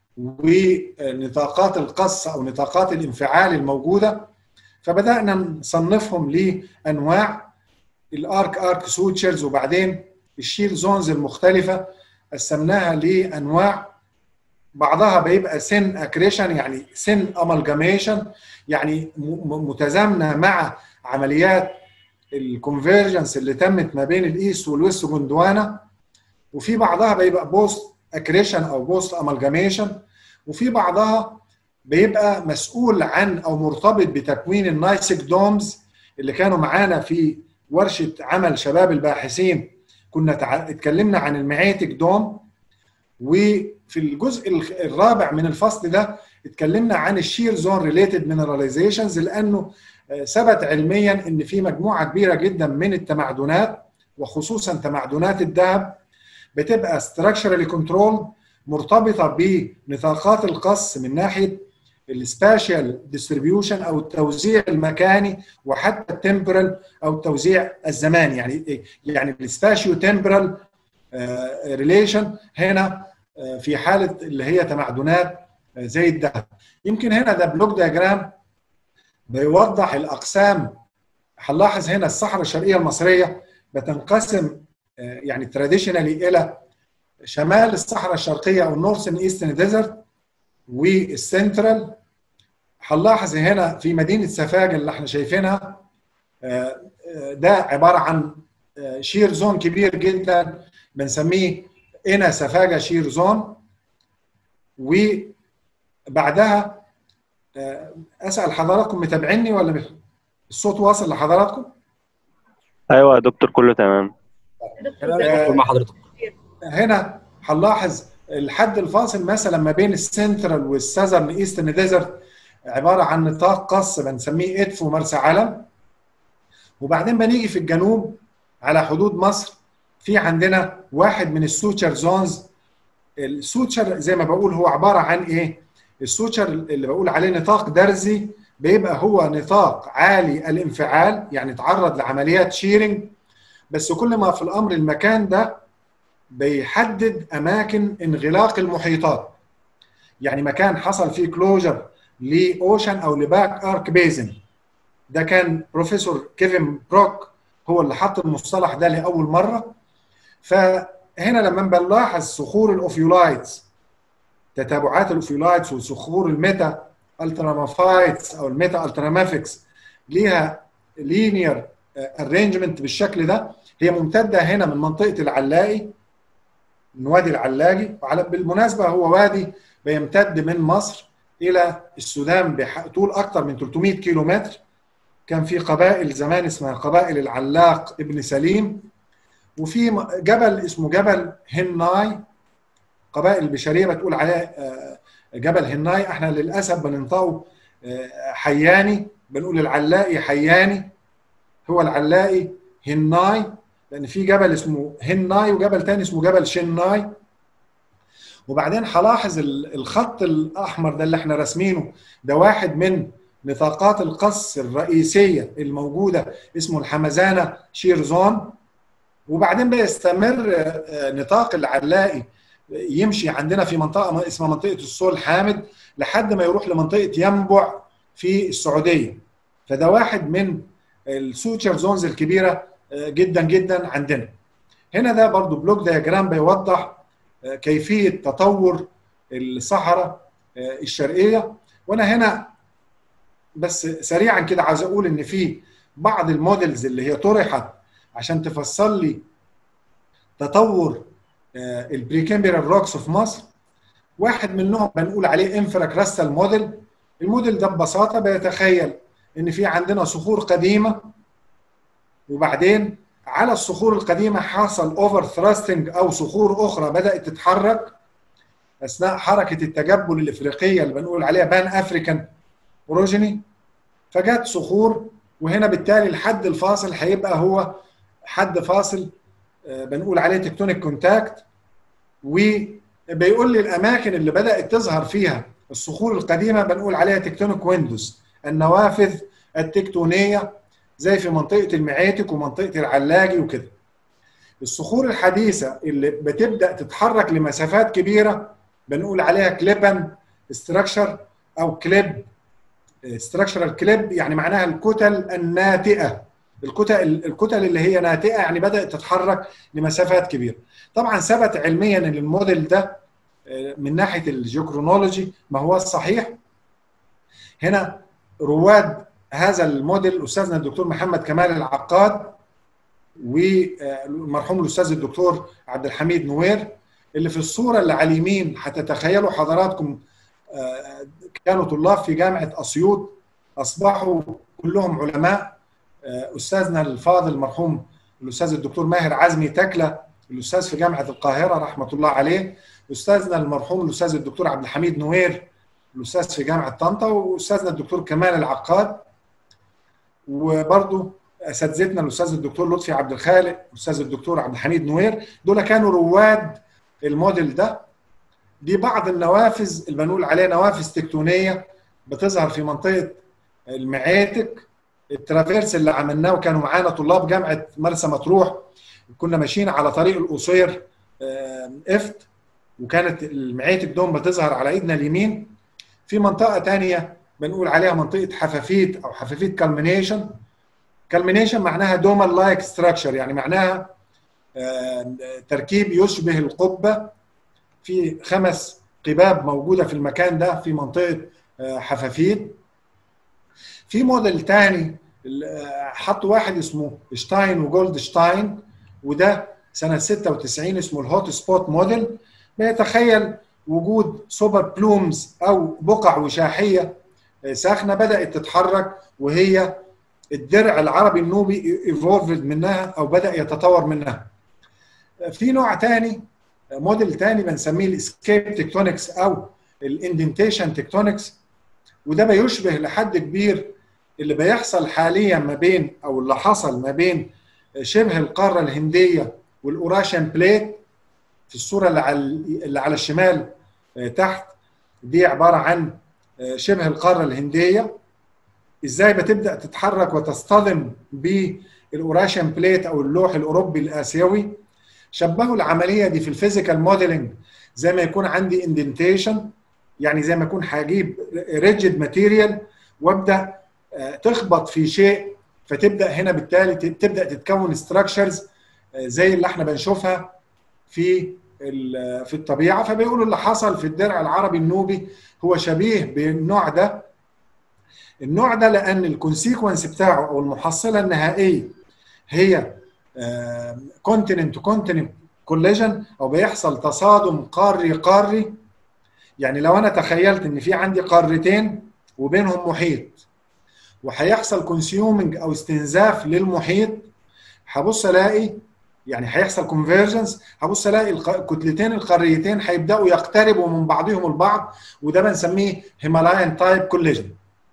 ونطاقات القص او نطاقات الانفعال الموجوده فبدانا نصنفهم لانواع الارك ارك سوتشرز وبعدين الشير زونز المختلفه قسمناها لانواع بعضها بيبقى سن اكريشن يعني سن امالجاميشن يعني متزامنه مع عمليات الكونفرجنس اللي تمت ما بين الايست والويست جندوانا وفي بعضها بيبقى بوست اكريشن او بوست امالجاميشن وفي بعضها بيبقى مسؤول عن او مرتبط بتكوين النايسك دومز اللي كانوا معانا في ورشه عمل شباب الباحثين كنا تع... اتكلمنا عن المعيتك دوم وفي الجزء الرابع من الفصل ده اتكلمنا عن الشير زون ريليتد مينراليزيشنز لانه ثبت علميا ان في مجموعه كبيره جدا من التمعدنات وخصوصا تمعدنات الذهب بتبقى structurally كنترول مرتبطه بنطاقات القص من ناحيه السباشيال ديستريبيوشن او التوزيع المكاني وحتى التمبرال او التوزيع الزماني يعني يعني السباشيو تمبرال ريليشن هنا في حاله اللي هي تمعدنات زي الذهب يمكن هنا ده بلوك دياجرام بيوضح الاقسام هنلاحظ هنا الصحراء الشرقيه المصريه بتنقسم يعني تراديشنالي الى شمال الصحراء الشرقيه او النورثن ايسترن ديزرت والسنترال هنلاحظ هنا في مدينه سفاجه اللي احنا شايفينها ده عباره عن شير زون كبير جدا بنسميه هنا سفاجه شير زون وبعدها اسال حضراتكم متابعيني ولا الصوت واصل لحضراتكم؟ ايوه يا دكتور كله تمام دكتور مع حضرتك هنا هنلاحظ الحد الفاصل مثلا ما بين السنترال والساذرن ايسترن ديزرت عباره عن نطاق قص بنسميه ادف ومرسى علم وبعدين بنيجي في الجنوب على حدود مصر في عندنا واحد من السوتشر زونز السوتشر زي ما بقول هو عباره عن ايه؟ السوتشر اللي بقول عليه نطاق درزي بيبقى هو نطاق عالي الانفعال يعني تعرض لعمليات شيرنج بس كل ما في الامر المكان ده بيحدد اماكن انغلاق المحيطات يعني مكان حصل فيه كلوجر لاوشن او لباك ارك بيزن ده كان بروفيسور كيفن بروك هو اللي حط المصطلح ده لاول مره فهنا لما بنلاحظ صخور الاوفيولايتس تتابعات الاوفيولايتس وصخور الميتا الترامافايتس او الميتا الترامافيكس ليها لينير ارينجمنت بالشكل ده هي ممتده هنا من منطقه العلاقي من وادي العلاجي وعلى بالمناسبه هو وادي بيمتد من مصر الى السودان بطول اكثر من 300 كيلو متر كان في قبائل زمان اسمها قبائل العلاق ابن سليم وفي جبل اسمه جبل هناي قبائل البشريه بتقول عليه جبل هناي احنا للاسف بننطقه حياني بنقول العلاقي حياني هو العلاقي هناي لان في جبل اسمه هناي وجبل تاني اسمه جبل شناي وبعدين هلاحظ الخط الاحمر ده اللي احنا راسمينه ده واحد من نطاقات القص الرئيسيه الموجوده اسمه الحمزانه شير زون وبعدين بيستمر نطاق العلاقي يمشي عندنا في منطقه اسمها منطقه الصول حامد لحد ما يروح لمنطقه ينبع في السعوديه فده واحد من السوتشر زونز الكبيره جدا جدا عندنا هنا ده برضو بلوك دياجرام بيوضح كيفيه تطور الصحراء الشرقيه وانا هنا بس سريعا كده عايز اقول ان في بعض المودلز اللي هي طرحت عشان تفسر لي تطور البريكامبرال روكس في مصر واحد منهم بنقول عليه انفرا كراستال موديل الموديل ده ببساطه بيتخيل ان في عندنا صخور قديمه وبعدين على الصخور القديمه حصل اوفر ثراستنج او صخور اخرى بدات تتحرك اثناء حركه التجبل الافريقيه اللي بنقول عليها بان افريكان اوروجيني فجت صخور وهنا بالتالي الحد الفاصل هيبقى هو حد فاصل آه، بنقول عليه تكتونيك كونتاكت وبيقول لي الاماكن اللي بدات تظهر فيها الصخور القديمه بنقول عليها تكتونيك ويندوز النوافذ التكتونيه زي في منطقه المعاتك ومنطقه العلاجي وكده الصخور الحديثه اللي بتبدا تتحرك لمسافات كبيره بنقول عليها كليبن ستراكشر او كليب ستراكشرال كليب يعني معناها الكتل الناتئه الكتل الكتل اللي هي ناتئه يعني بدات تتحرك لمسافات كبيره طبعا ثبت علميا ان الموديل ده آه، من ناحيه الجيوكرونولوجي ما هو الصحيح هنا رواد هذا الموديل استاذنا الدكتور محمد كمال العقاد والمرحوم الاستاذ الدكتور عبد الحميد نوير اللي في الصوره اللي على اليمين هتتخيلوا حضراتكم آه، كانوا طلاب في جامعه اسيوط اصبحوا كلهم علماء آه، استاذنا الفاضل المرحوم الاستاذ الدكتور ماهر عزمي تكله الاستاذ في جامعه القاهره رحمه الله عليه استاذنا المرحوم الاستاذ الدكتور عبد الحميد نوير الاستاذ في جامعه طنطا واستاذنا الدكتور كمال العقاد وبرضه اساتذتنا الاستاذ الدكتور لطفي عبد الخالق الاستاذ الدكتور عبد الحميد نوير دول كانوا رواد الموديل ده دي بعض النوافذ اللي بنقول عليها نوافذ تكتونيه بتظهر في منطقه المعاتك الترافيرس اللي عملناه وكانوا معانا طلاب جامعه مرسى مطروح كنا ماشيين على طريق القصير آه، افت وكانت المعاتك دوم بتظهر على ايدنا اليمين في منطقه تانية بنقول عليها منطقه حفافيت او حفافيت كالمينيشن كالمينيشن معناها دومال لايك ستراكشر يعني معناها آه، تركيب يشبه القبه في خمس قباب موجوده في المكان ده في منطقه آه، حفافيت في موديل تاني آه، حطوا واحد اسمه شتاين وجولدشتاين وده سنه 96 اسمه الهوت سبوت موديل بيتخيل وجود سوبر بلومز او بقع وشاحيه آه، ساخنه بدات تتحرك وهي الدرع العربي النوبي ايفولفد منها او بدا يتطور منها في نوع تاني موديل تاني بنسميه الاسكيب تكتونكس او الاندنتيشن تكتونكس وده بيشبه لحد كبير اللي بيحصل حاليا ما بين او اللي حصل ما بين شبه القاره الهنديه والاوراشن بليت في الصوره اللي على اللي على الشمال آه، تحت دي عباره عن آه، شبه القاره الهنديه ازاي بتبدا تتحرك وتصطدم بالاوراشن بليت او اللوح الاوروبي الاسيوي شبهوا العمليه دي في الفيزيكال موديلنج زي ما يكون عندي اندنتيشن يعني زي ما يكون هجيب ريجيد ماتيريال وابدا آه، تخبط في شيء فتبدا هنا بالتالي ت- تبدا تتكون ستراكشرز زي اللي احنا بنشوفها في ال- في الطبيعه فبيقولوا اللي حصل في الدرع العربي النوبي هو شبيه بالنوع ده النوع ده لان الكونسيكونس بتاعه او المحصله النهائيه هي كونتيننت تو كونتيننت كوليجن او بيحصل تصادم قاري قاري يعني لو انا تخيلت ان في عندي قارتين وبينهم محيط وهيحصل كونسيومنج او استنزاف للمحيط هبص الاقي يعني هيحصل كونفرجنس هبص الاقي الق- الكتلتين القاريتين هيبداوا يقتربوا من بعضهم البعض وده بنسميه هيمالايان تايب كوليجن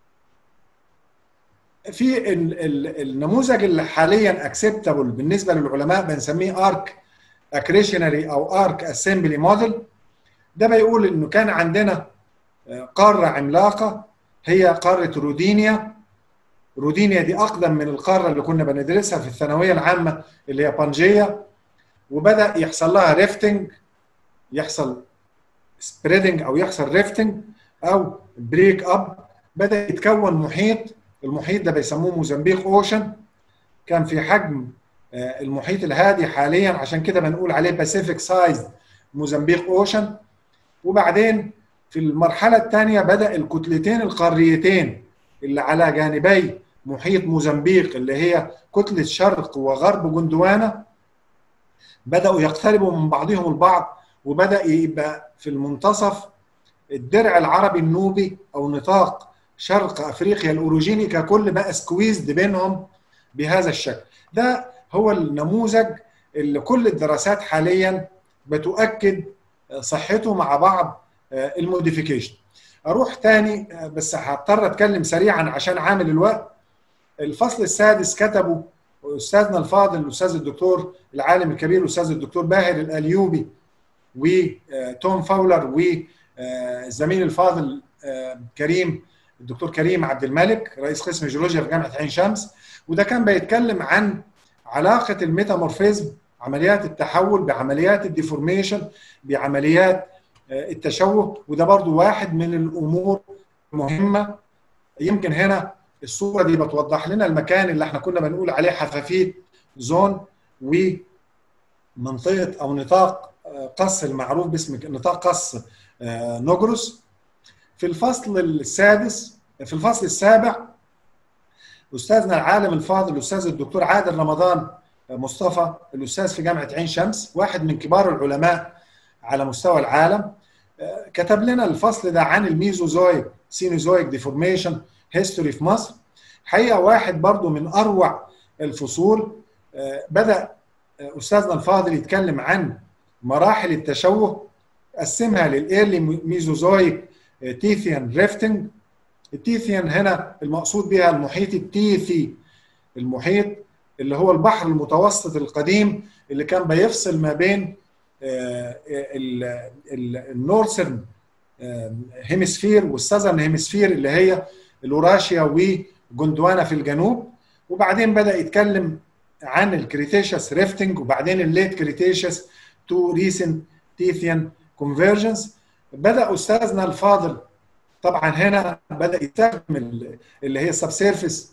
في ال- ال- النموذج اللي حاليا اكسبتابل بالنسبه للعلماء بنسميه ارك اكريشنري او ارك اسمبلي موديل ده بيقول انه كان عندنا آه، قاره عملاقه هي قاره رودينيا رودينيا دي اقدم من القاره اللي كنا بندرسها في الثانويه العامه اللي هي بانجيا وبدا يحصل لها ريفتنج يحصل سبريدنج او يحصل ريفتنج او بريك اب بدا يتكون محيط المحيط ده بيسموه موزمبيق اوشن كان في حجم آه، المحيط الهادي حاليا عشان كده بنقول عليه باسيفيك سايز موزمبيق اوشن وبعدين في المرحله الثانيه بدا الكتلتين القاريتين اللي على جانبي محيط موزمبيق اللي هي كتله شرق وغرب جندوانا بداوا يقتربوا من بعضهم البعض وبدا يبقى في المنتصف الدرع العربي النوبي او نطاق شرق افريقيا الاوروجيني ككل بقى سكويزد بينهم بهذا الشكل ده هو النموذج اللي كل الدراسات حاليا بتؤكد صحته مع بعض الموديفيكيشن اروح تاني بس هضطر اتكلم سريعا عشان عامل الوقت الفصل السادس كتبه استاذنا الفاضل الاستاذ الدكتور العالم الكبير الاستاذ الدكتور باهر الايوبي وتوم فاولر والزميل الفاضل كريم الدكتور كريم عبد الملك رئيس قسم جيولوجيا في جامعه عين شمس وده كان بيتكلم عن علاقه الميتامورفيزم عمليات التحول بعمليات الديفورميشن بعمليات التشوه وده برضو واحد من الامور المهمه يمكن هنا الصوره دي بتوضح لنا المكان اللي احنا كنا بنقول عليه حفافيت زون ومنطقه او نطاق قص المعروف باسم نطاق قص نوجروس في الفصل السادس في الفصل السابع استاذنا العالم الفاضل الاستاذ الدكتور عادل رمضان مصطفى الاستاذ في جامعه عين شمس واحد من كبار العلماء على مستوى العالم كتب لنا الفصل ده عن الميزوزويك سينوزويك ديفورميشن هيستوري في مصر حقيقه واحد برضو من اروع الفصول بدا استاذنا الفاضل يتكلم عن مراحل التشوه قسمها للايرلي ميزوزويك تيثيان ريفتنج التيثيان هنا المقصود بها المحيط التيثي المحيط اللي هو البحر المتوسط القديم اللي كان بيفصل ما بين النورثرن هيمسفير والساذرن هيمسفير اللي هي الاوراشيا وجندوانا في الجنوب وبعدين بدا يتكلم عن الكريتيشس ريفتنج وبعدين الليت كريتيشس تو ريسنت تيثيان كونفرجنس بدا استاذنا الفاضل طبعا هنا بدا يستخدم اللي هي السب سيرفيس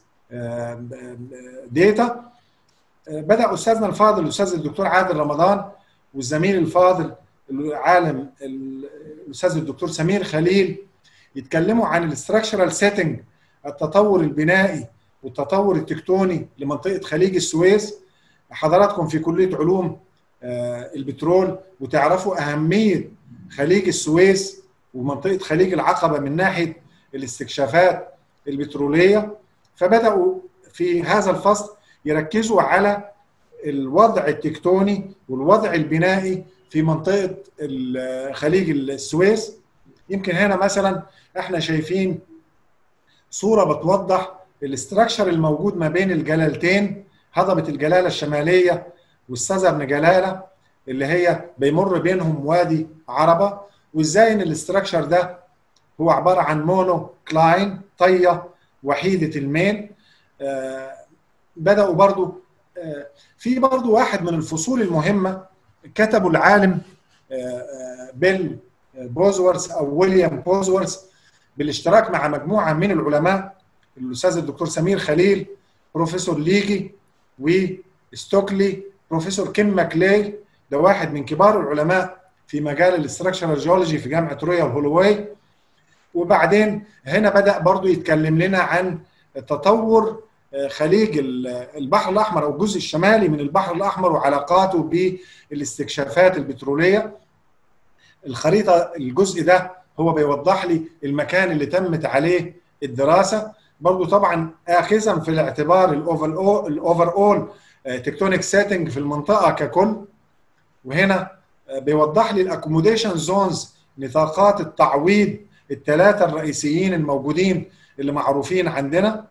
داتا بدا استاذنا الفاضل الاستاذ الدكتور عادل رمضان والزميل الفاضل العالم الاستاذ الدكتور سمير خليل يتكلموا عن الاستراكشرال سيتنج التطور البنائي والتطور التكتوني لمنطقه خليج السويس حضراتكم في كليه علوم البترول وتعرفوا اهميه خليج السويس ومنطقه خليج العقبه من ناحيه الاستكشافات البتروليه فبداوا في هذا الفصل يركزوا على الوضع التكتوني والوضع البنائي في منطقه خليج السويس يمكن هنا مثلا احنا شايفين صوره بتوضح الاستراكشر الموجود ما بين الجلالتين هضبه الجلاله الشماليه والسذرن جلاله اللي هي بيمر بينهم وادي عربه وازاي ان الاستراكشر ده هو عباره عن مونو كلاين طيه وحيده الميل آه بداوا برضو آه في برضو واحد من الفصول المهمه كتبه العالم آه بيل بوزورث او ويليام بوزورث بالاشتراك مع مجموعه من العلماء الاستاذ الدكتور سمير خليل بروفيسور ليجي وستوكلي بروفيسور كيم ماكلاي ده واحد من كبار العلماء في مجال الاستراكشرال جيولوجي في جامعه رويال هولوواي وبعدين هنا بدا برضو يتكلم لنا عن تطور خليج البحر الاحمر او الجزء الشمالي من البحر الاحمر وعلاقاته بالاستكشافات البتروليه الخريطه الجزء ده هو بيوضح لي المكان اللي تمت عليه الدراسه برضو طبعا اخذا في الاعتبار الاوفر الاوفر اول تكتونيك سيتنج في المنطقه ككل وهنا بيوضح لي الاكوموديشن زونز نطاقات التعويض الثلاثه الرئيسيين الموجودين اللي معروفين عندنا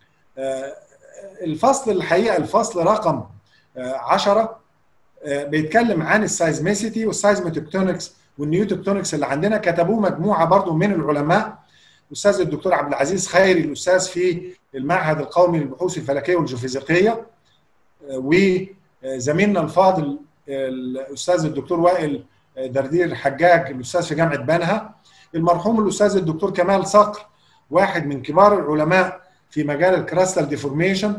الفصل الحقيقه الفصل رقم 10 بيتكلم عن السايزميسيتي والسايزموتكتونكس والنيو تكتونكس اللي عندنا كتبوه مجموعه برضو من العلماء الاستاذ الدكتور عبد العزيز خيري الاستاذ في المعهد القومي للبحوث الفلكيه والجيوفيزيقيه وزميلنا الفاضل الاستاذ الدكتور وائل دردير حجاج الاستاذ في جامعه بنها المرحوم الاستاذ الدكتور كمال صقر واحد من كبار العلماء في مجال الكراستال ديفورميشن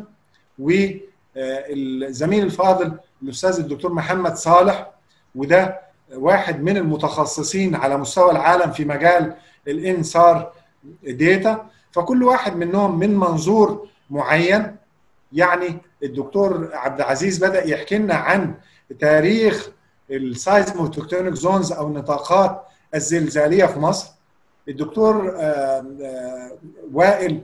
والزميل الفاضل الاستاذ الدكتور محمد صالح وده واحد من المتخصصين على مستوى العالم في مجال الانسار ديتا فكل واحد منهم من منظور معين يعني الدكتور عبد العزيز بدا يحكي لنا عن تاريخ السايزموتكتونيك زونز او النطاقات الزلزاليه في مصر الدكتور آه، آه، وائل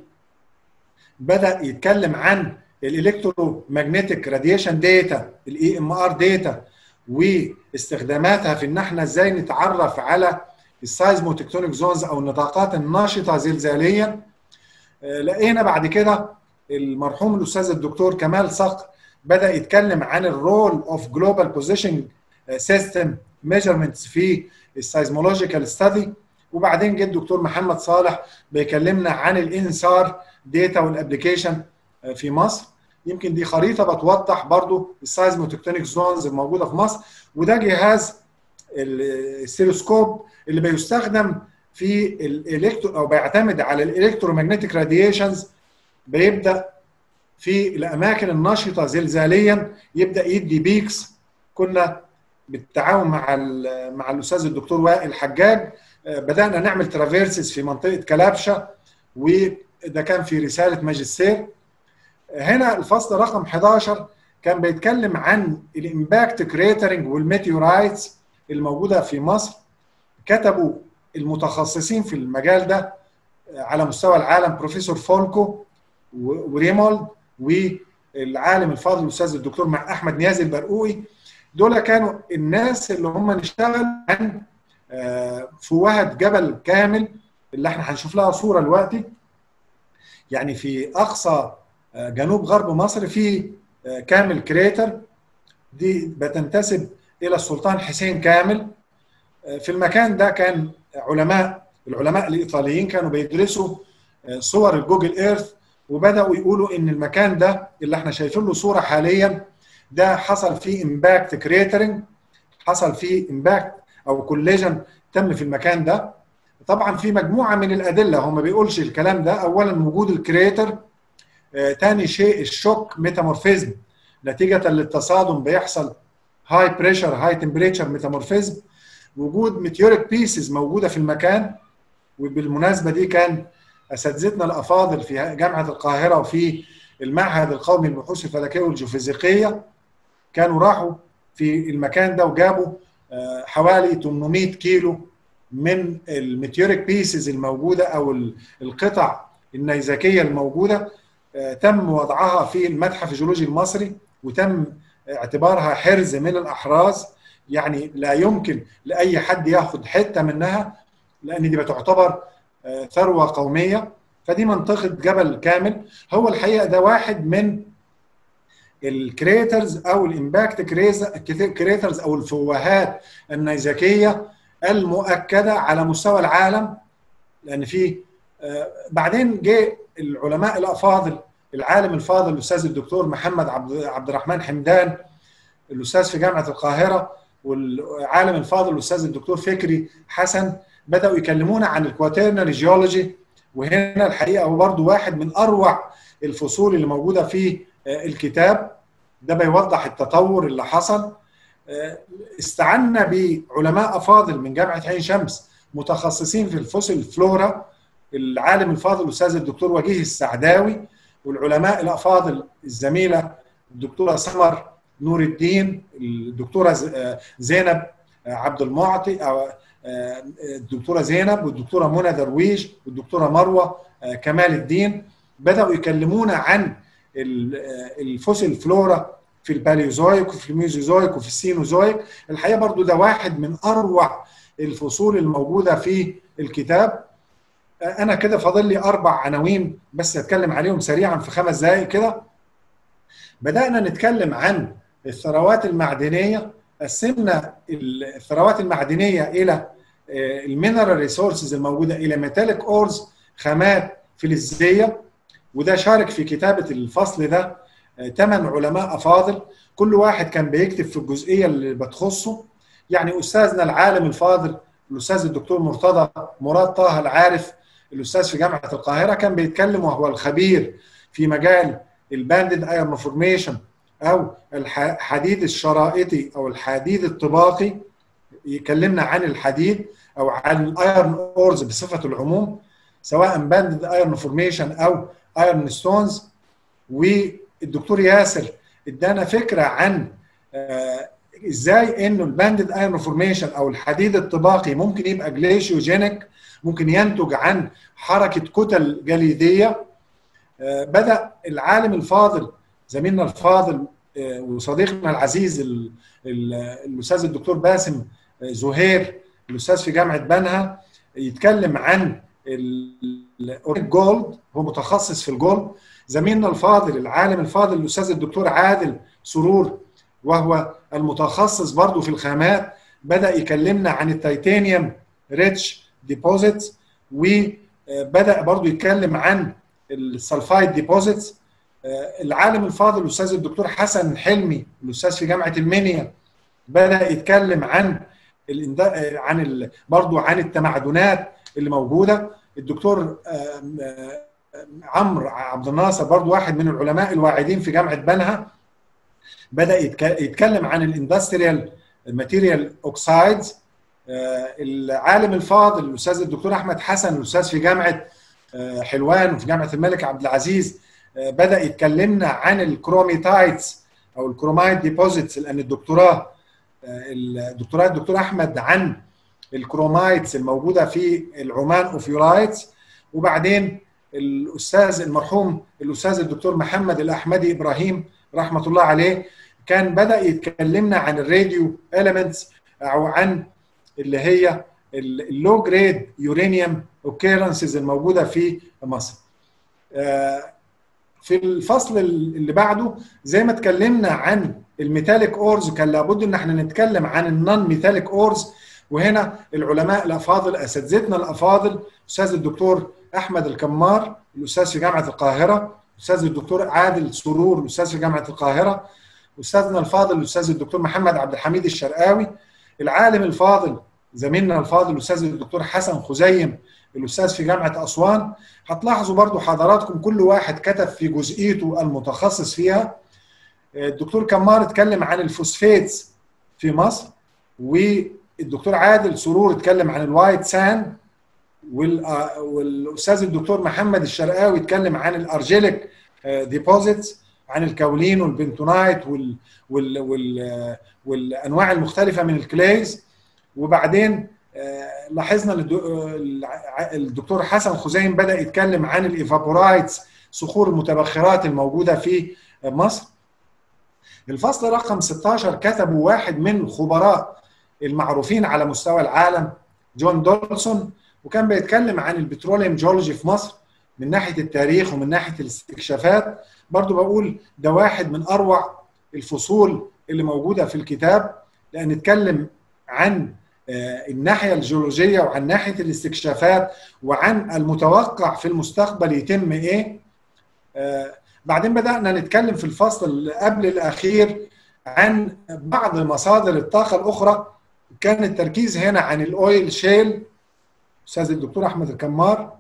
بدا يتكلم عن الالكترو ماجنتيك راديشن داتا الاي ام ار داتا واستخداماتها في ان احنا ازاي نتعرف على السايزموتكتونيك زونز او النطاقات الناشطه زلزاليا آه، لقينا بعد كده المرحوم الاستاذ الدكتور كمال صقر بدا يتكلم عن الرول اوف جلوبال بوزيشن سيستم ميجرمنتس في السايزمولوجيكال ستادي وبعدين جه الدكتور محمد صالح بيكلمنا عن الانسار داتا والابلكيشن في مصر يمكن دي خريطه بتوضح برضو السايزموتكتونيك زونز الموجوده في مصر وده جهاز السيروسكوب اللي بيستخدم في الالكترو او بيعتمد على الالكترومagnetic راديشنز بيبدا في الاماكن النشطه زلزاليا يبدا يدي بيكس كنا بالتعاون مع ال- مع الاستاذ الدكتور وائل حجاج آه، بدانا نعمل ترافيرسز في منطقه كلابشه وده كان في رساله ماجستير هنا الفصل رقم 11 كان بيتكلم عن الامباكت كريترنج والميتيورايتس الموجوده في مصر كتبوا المتخصصين في المجال ده على مستوى العالم بروفيسور فولكو و- وريمولد والعالم الفاضل الاستاذ الدكتور مع احمد نيازي البرقوقي دول كانوا الناس اللي هم نشتغل عن آه، فوهة جبل كامل اللي احنا هنشوف لها صوره دلوقتي يعني في اقصى آه، جنوب غرب مصر في آه، كامل كريتر دي بتنتسب الى السلطان حسين كامل آه، في المكان ده كان علماء العلماء الايطاليين كانوا بيدرسوا آه، صور الجوجل ايرث وبداوا يقولوا ان المكان ده اللي احنا شايفين له صوره حاليا ده حصل فيه امباكت كريترنج حصل فيه امباكت او كوليجن تم في المكان ده طبعا في مجموعه من الادله هم ما بيقولش الكلام ده اولا وجود الكريتر آه، تاني شيء الشوك ميتامورفيزم نتيجه للتصادم بيحصل هاي بريشر هاي تمبريتشر ميتامورفيزم وجود ميتيوريك بيسز موجوده في المكان وبالمناسبه دي كان اساتذتنا الافاضل في جامعه القاهره وفي المعهد القومي للبحوث الفلكيه والجيوفيزيقيه كانوا راحوا في المكان ده وجابوا آه، حوالي 800 كيلو من الميتيوريك بيسز الموجوده او ال- القطع النيزكيه الموجوده آه، تم وضعها في المتحف الجيولوجي المصري وتم اعتبارها حرز من الاحراز يعني لا يمكن لاي حد ياخذ حته منها لان دي بتعتبر آه، ثروه قوميه فدي منطقه جبل كامل هو الحقيقه ده واحد من الكريترز او الامباكت كريترز او الفوهات النيزكيه المؤكده على مستوى العالم لان في آه، بعدين جه العلماء الافاضل العالم الفاضل الاستاذ الدكتور محمد عبد عبد الرحمن حمدان الاستاذ في جامعه القاهره والعالم الفاضل الاستاذ الدكتور فكري حسن بداوا يكلمونا عن الكواترنري جيولوجي وهنا الحقيقه هو برضو واحد من اروع الفصول اللي موجوده في آه، الكتاب ده بيوضح التطور اللي حصل آه، استعنا بعلماء افاضل من جامعه عين شمس متخصصين في الفوسيل فلورا العالم الفاضل الاستاذ الدكتور وجيه السعداوي والعلماء الافاضل الزميله الدكتوره سمر نور الدين الدكتوره ز- آه، زينب آه، عبد المعطي او آه، الدكتوره زينب والدكتوره منى درويش والدكتوره مروه آه، كمال الدين بداوا يكلمونا عن ال- آه، الفوسيل فلورا في الباليوزويك وفي الميوزوزويك وفي السينوزويك الحقيقه برضو ده واحد من اروع الفصول الموجوده في الكتاب آه، انا كده فاضل لي اربع عناوين بس اتكلم عليهم سريعا في خمس دقائق كده بدانا نتكلم عن الثروات المعدنيه قسمنا الثروات المعدنيه الى المينرال ريسورسز الموجوده الى ميتاليك اورز خامات فلزيه وده شارك في كتابه الفصل ده ثمان علماء افاضل كل واحد كان بيكتب في الجزئيه اللي بتخصه يعني استاذنا العالم الفاضل الاستاذ الدكتور مرتضى مراد طه العارف الاستاذ في جامعه القاهره كان بيتكلم وهو الخبير في مجال الباندد ايرون فورميشن او الحديد الشرائطي او الحديد الطباقي يكلمنا عن الحديد او عن الايرون اورز بصفه العموم سواء باندد ايرون فورميشن او ايرون ستونز والدكتور ياسر ادانا فكره عن آه ازاي انه الباندد ايرون فورميشن او الحديد الطباقي ممكن يبقى جليشيوجينيك ممكن ينتج عن حركه كتل جليديه آه، بدا العالم الفاضل زميلنا الفاضل آه، وصديقنا العزيز ال- ال- الاستاذ الدكتور باسم آه، زهير الاستاذ في جامعه بنها يتكلم عن الجولد هو متخصص في الجولد زميلنا الفاضل العالم الفاضل الاستاذ الدكتور عادل سرور وهو المتخصص برضه في الخامات بدا يكلمنا عن التيتانيوم ريتش ديبوزيتس وبدا برضه يتكلم عن السلفايد ديبوزيتس العالم الفاضل الاستاذ الدكتور حسن حلمي الاستاذ في جامعه المنيا بدا يتكلم عن الإند- عن ال... برضه عن التمعدنات اللي موجوده الدكتور آم، آم، عمرو عبد الناصر برضه واحد من العلماء الواعدين في جامعه بنها بدا يتك- يتكلم عن الاندستريال ماتيريال اوكسايدز العالم الفاضل الاستاذ الدكتور احمد حسن الاستاذ في جامعه آه، حلوان وفي جامعه الملك عبد العزيز آه، بدا يتكلمنا عن الكروميتايتس او الكرومايد ديبوزيتس لان الدكتوراه آه، الدكتوراه الدكتور احمد عن الكرومايتس الموجوده في العمان اوفيولايتس وبعدين الاستاذ المرحوم الاستاذ الدكتور محمد الاحمدي ابراهيم رحمه الله عليه كان بدا يتكلمنا عن الراديو اليمنتس او عن اللي هي اللو جريد يورانيوم اوكيرنسز الموجوده في مصر. آه، في الفصل اللي بعده زي ما اتكلمنا عن الميتاليك اورز كان لابد ان احنا نتكلم عن النون ميتاليك اورز وهنا العلماء الافاضل اساتذتنا الافاضل الاستاذ الدكتور احمد الكمار الاستاذ في جامعه القاهره الاستاذ الدكتور عادل سرور الاستاذ في جامعه القاهره استاذنا الفاضل الاستاذ الدكتور محمد عبد الحميد الشرقاوي العالم الفاضل زميلنا الفاضل الاستاذ الدكتور حسن خزيم الاستاذ في جامعه اسوان هتلاحظوا برضو حضراتكم كل واحد كتب في جزئيته المتخصص فيها الدكتور كمار اتكلم عن الفوسفيتس في مصر والدكتور عادل سرور اتكلم عن الوايت سان والاستاذ الدكتور محمد الشرقاوي اتكلم عن الارجيليك ديبوزيتس عن الكاولين والبنتونايت وال وال وال والانواع المختلفه من الكليز وبعدين لاحظنا ان الدكتور حسن خزيم بدا يتكلم عن الايفابورايتس صخور المتبخرات الموجوده في مصر الفصل رقم 16 كتبه واحد من الخبراء المعروفين على مستوى العالم جون دولسون وكان بيتكلم عن البتروليوم جيولوجي في مصر من ناحيه التاريخ ومن ناحيه الاستكشافات برضو بقول ده واحد من اروع الفصول اللي موجوده في الكتاب لان نتكلم عن الناحيه الجيولوجيه وعن ناحيه الاستكشافات وعن المتوقع في المستقبل يتم ايه بعدين بدانا نتكلم في الفصل اللي قبل الاخير عن بعض مصادر الطاقه الاخرى كان التركيز هنا عن الاويل شيل استاذ الدكتور احمد الكمار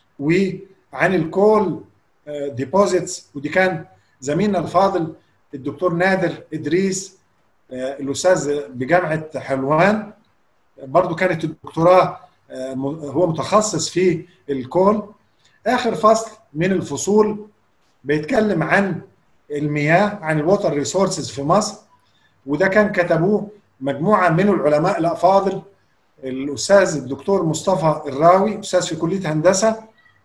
وعن الكول ديبوزيتس ودي كان زميلنا الفاضل الدكتور نادر ادريس الاستاذ بجامعه حلوان برضو كانت الدكتوراه هو متخصص في الكول اخر فصل من الفصول بيتكلم عن المياه عن الووتر ريسورسز في مصر وده كان كتبوه مجموعه من العلماء الافاضل الاستاذ الدكتور مصطفى الراوي استاذ في كليه هندسه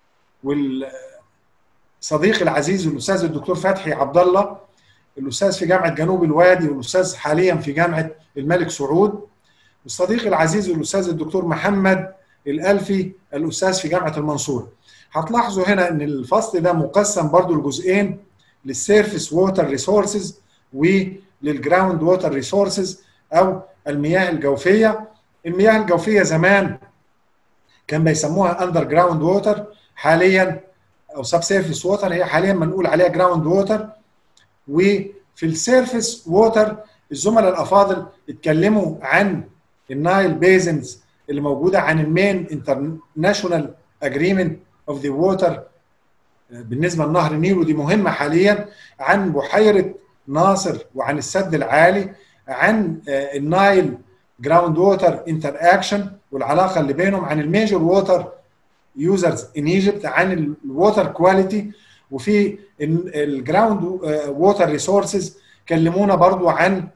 والصديق العزيز الاستاذ الدكتور فتحي عبد الله الاستاذ في جامعه جنوب الوادي والاستاذ حاليا في جامعه الملك سعود والصديق العزيز الاستاذ الدكتور محمد الالفي الاستاذ في جامعه المنصوره هتلاحظوا هنا ان الفصل ده مقسم برضو لجزئين للسيرفيس ووتر ريسورسز وللجراوند ووتر ريسورسز او المياه الجوفيه المياه الجوفيه زمان كان بيسموها اندر جراوند ووتر حاليا او سب سيرفيس ووتر هي حاليا بنقول عليها جراوند ووتر وفي السيرفيس ووتر الزملاء الافاضل اتكلموا عن النايل بيزنز اللي موجوده عن المين انترناشونال اجريمنت اوف ذا ووتر بالنسبه لنهر النيل ودي مهمه حاليا عن بحيره ناصر وعن السد العالي عن النايل جراوند ووتر انتر اكشن والعلاقه اللي بينهم عن الميجر ووتر يوزرز ان ايجيبت عن الووتر كواليتي وفي الجراوند ووتر ريسورسز كلمونا برضو عن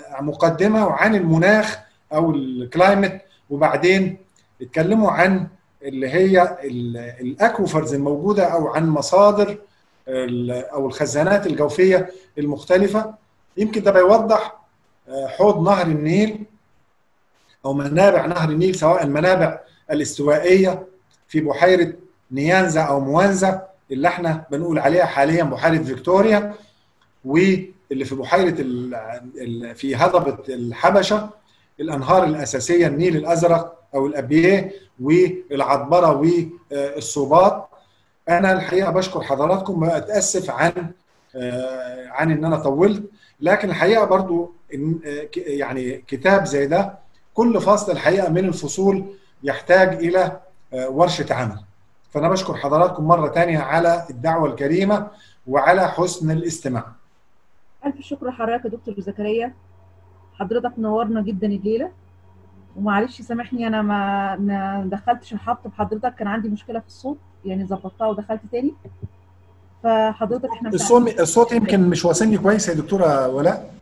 مقدمه وعن المناخ او الكلايمت وبعدين اتكلموا عن اللي هي الاكوفرز الموجوده او عن مصادر او الخزانات الجوفيه المختلفه يمكن ده بيوضح حوض نهر النيل او منابع نهر النيل سواء المنابع الاستوائيه في بحيره نيانزا او موانزا اللي احنا بنقول عليها حاليا بحيره فيكتوريا واللي في بحيره ال ال في هضبه الحبشه الانهار الاساسيه النيل الازرق او الابيه والعطبره والصوبات انا الحقيقه بشكر حضراتكم بتاسف عن عن ان انا طولت لكن الحقيقه برضو يعني كتاب زي ده كل فصل الحقيقه من الفصول يحتاج الى ورشه عمل فانا بشكر حضراتكم مره ثانيه على الدعوه الكريمه وعلى حسن الاستماع الف شكر لحضرتك يا دكتور زكريا حضرتك نورنا جدا الليله ومعلش سامحني انا ما ما دخلتش الحط بحضرتك كان عندي مشكله في الصوت يعني ظبطتها ودخلت تاني فحضرتك احنا الصوت الصوت يمكن مش واصلني كويس يا دكتوره ولاء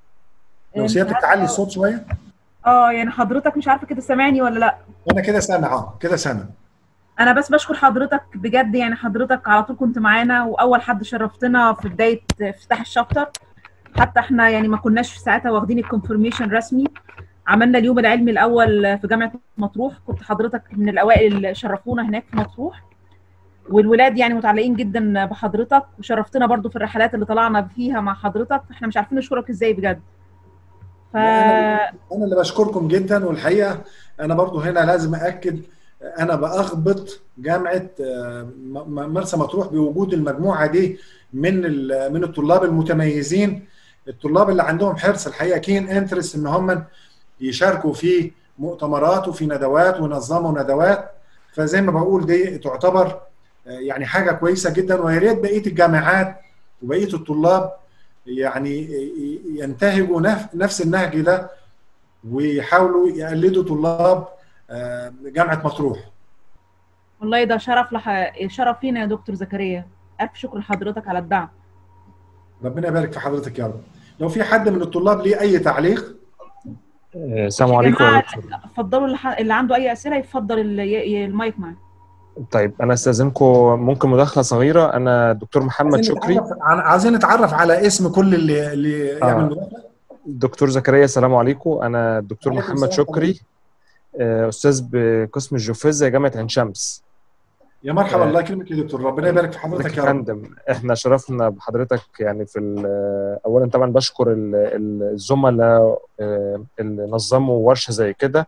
لو سيادتك تعلي الصوت شويه اه يعني حضرتك مش عارفه كده سامعني ولا لا انا كده سامع اه كده سامع انا بس بشكر حضرتك بجد يعني حضرتك على طول كنت معانا واول حد شرفتنا في بدايه افتتاح الشابتر حتى احنا يعني ما كناش في ساعتها واخدين الكونفرميشن رسمي عملنا اليوم العلمي الاول في جامعه مطروح كنت حضرتك من الاوائل اللي شرفونا هناك في مطروح والولاد يعني متعلقين جدا بحضرتك وشرفتنا برضو في الرحلات اللي طلعنا فيها مع حضرتك فاحنا مش عارفين نشكرك ازاي بجد ف... انا اللي بشكركم جدا والحقيقه انا برضو هنا لازم اكد انا باغبط جامعه مرسى مطروح بوجود المجموعه دي من من الطلاب المتميزين الطلاب اللي عندهم حرص الحقيقه كين انترست ان هم يشاركوا في مؤتمرات وفي ندوات وينظموا ندوات فزي ما بقول دي تعتبر يعني حاجه كويسه جدا ويا ريت بقيه الجامعات وبقيه الطلاب يعني ينتهجوا نفس النهج ده ويحاولوا يقلدوا طلاب جامعه مطروح. والله ده شرف لح... شرف لينا يا دكتور زكريا الف شكر لحضرتك على الدعم. ربنا يبارك في حضرتك يا رب. لو في حد من الطلاب ليه اي تعليق السلام عليكم اتفضلوا اللي عنده اي اسئله يفضل المايك معاه طيب انا استاذنكم ممكن مداخله صغيره انا دكتور محمد شكري عايزين نتعرف على اسم كل اللي اللي آه. يعمل مداخله دكتور زكريا السلام عليكم انا الدكتور وعليكم محمد السلام. شكري استاذ بقسم الجوفيزيا جامعه عين شمس يا مرحبا آه. الله يكرمك يا دكتور ربنا يبارك في حضرتك يا رب فندم احنا شرفنا بحضرتك يعني في ال- اولا طبعا بشكر ال- ال- الزملاء آه، اللي نظموا ورشه زي كده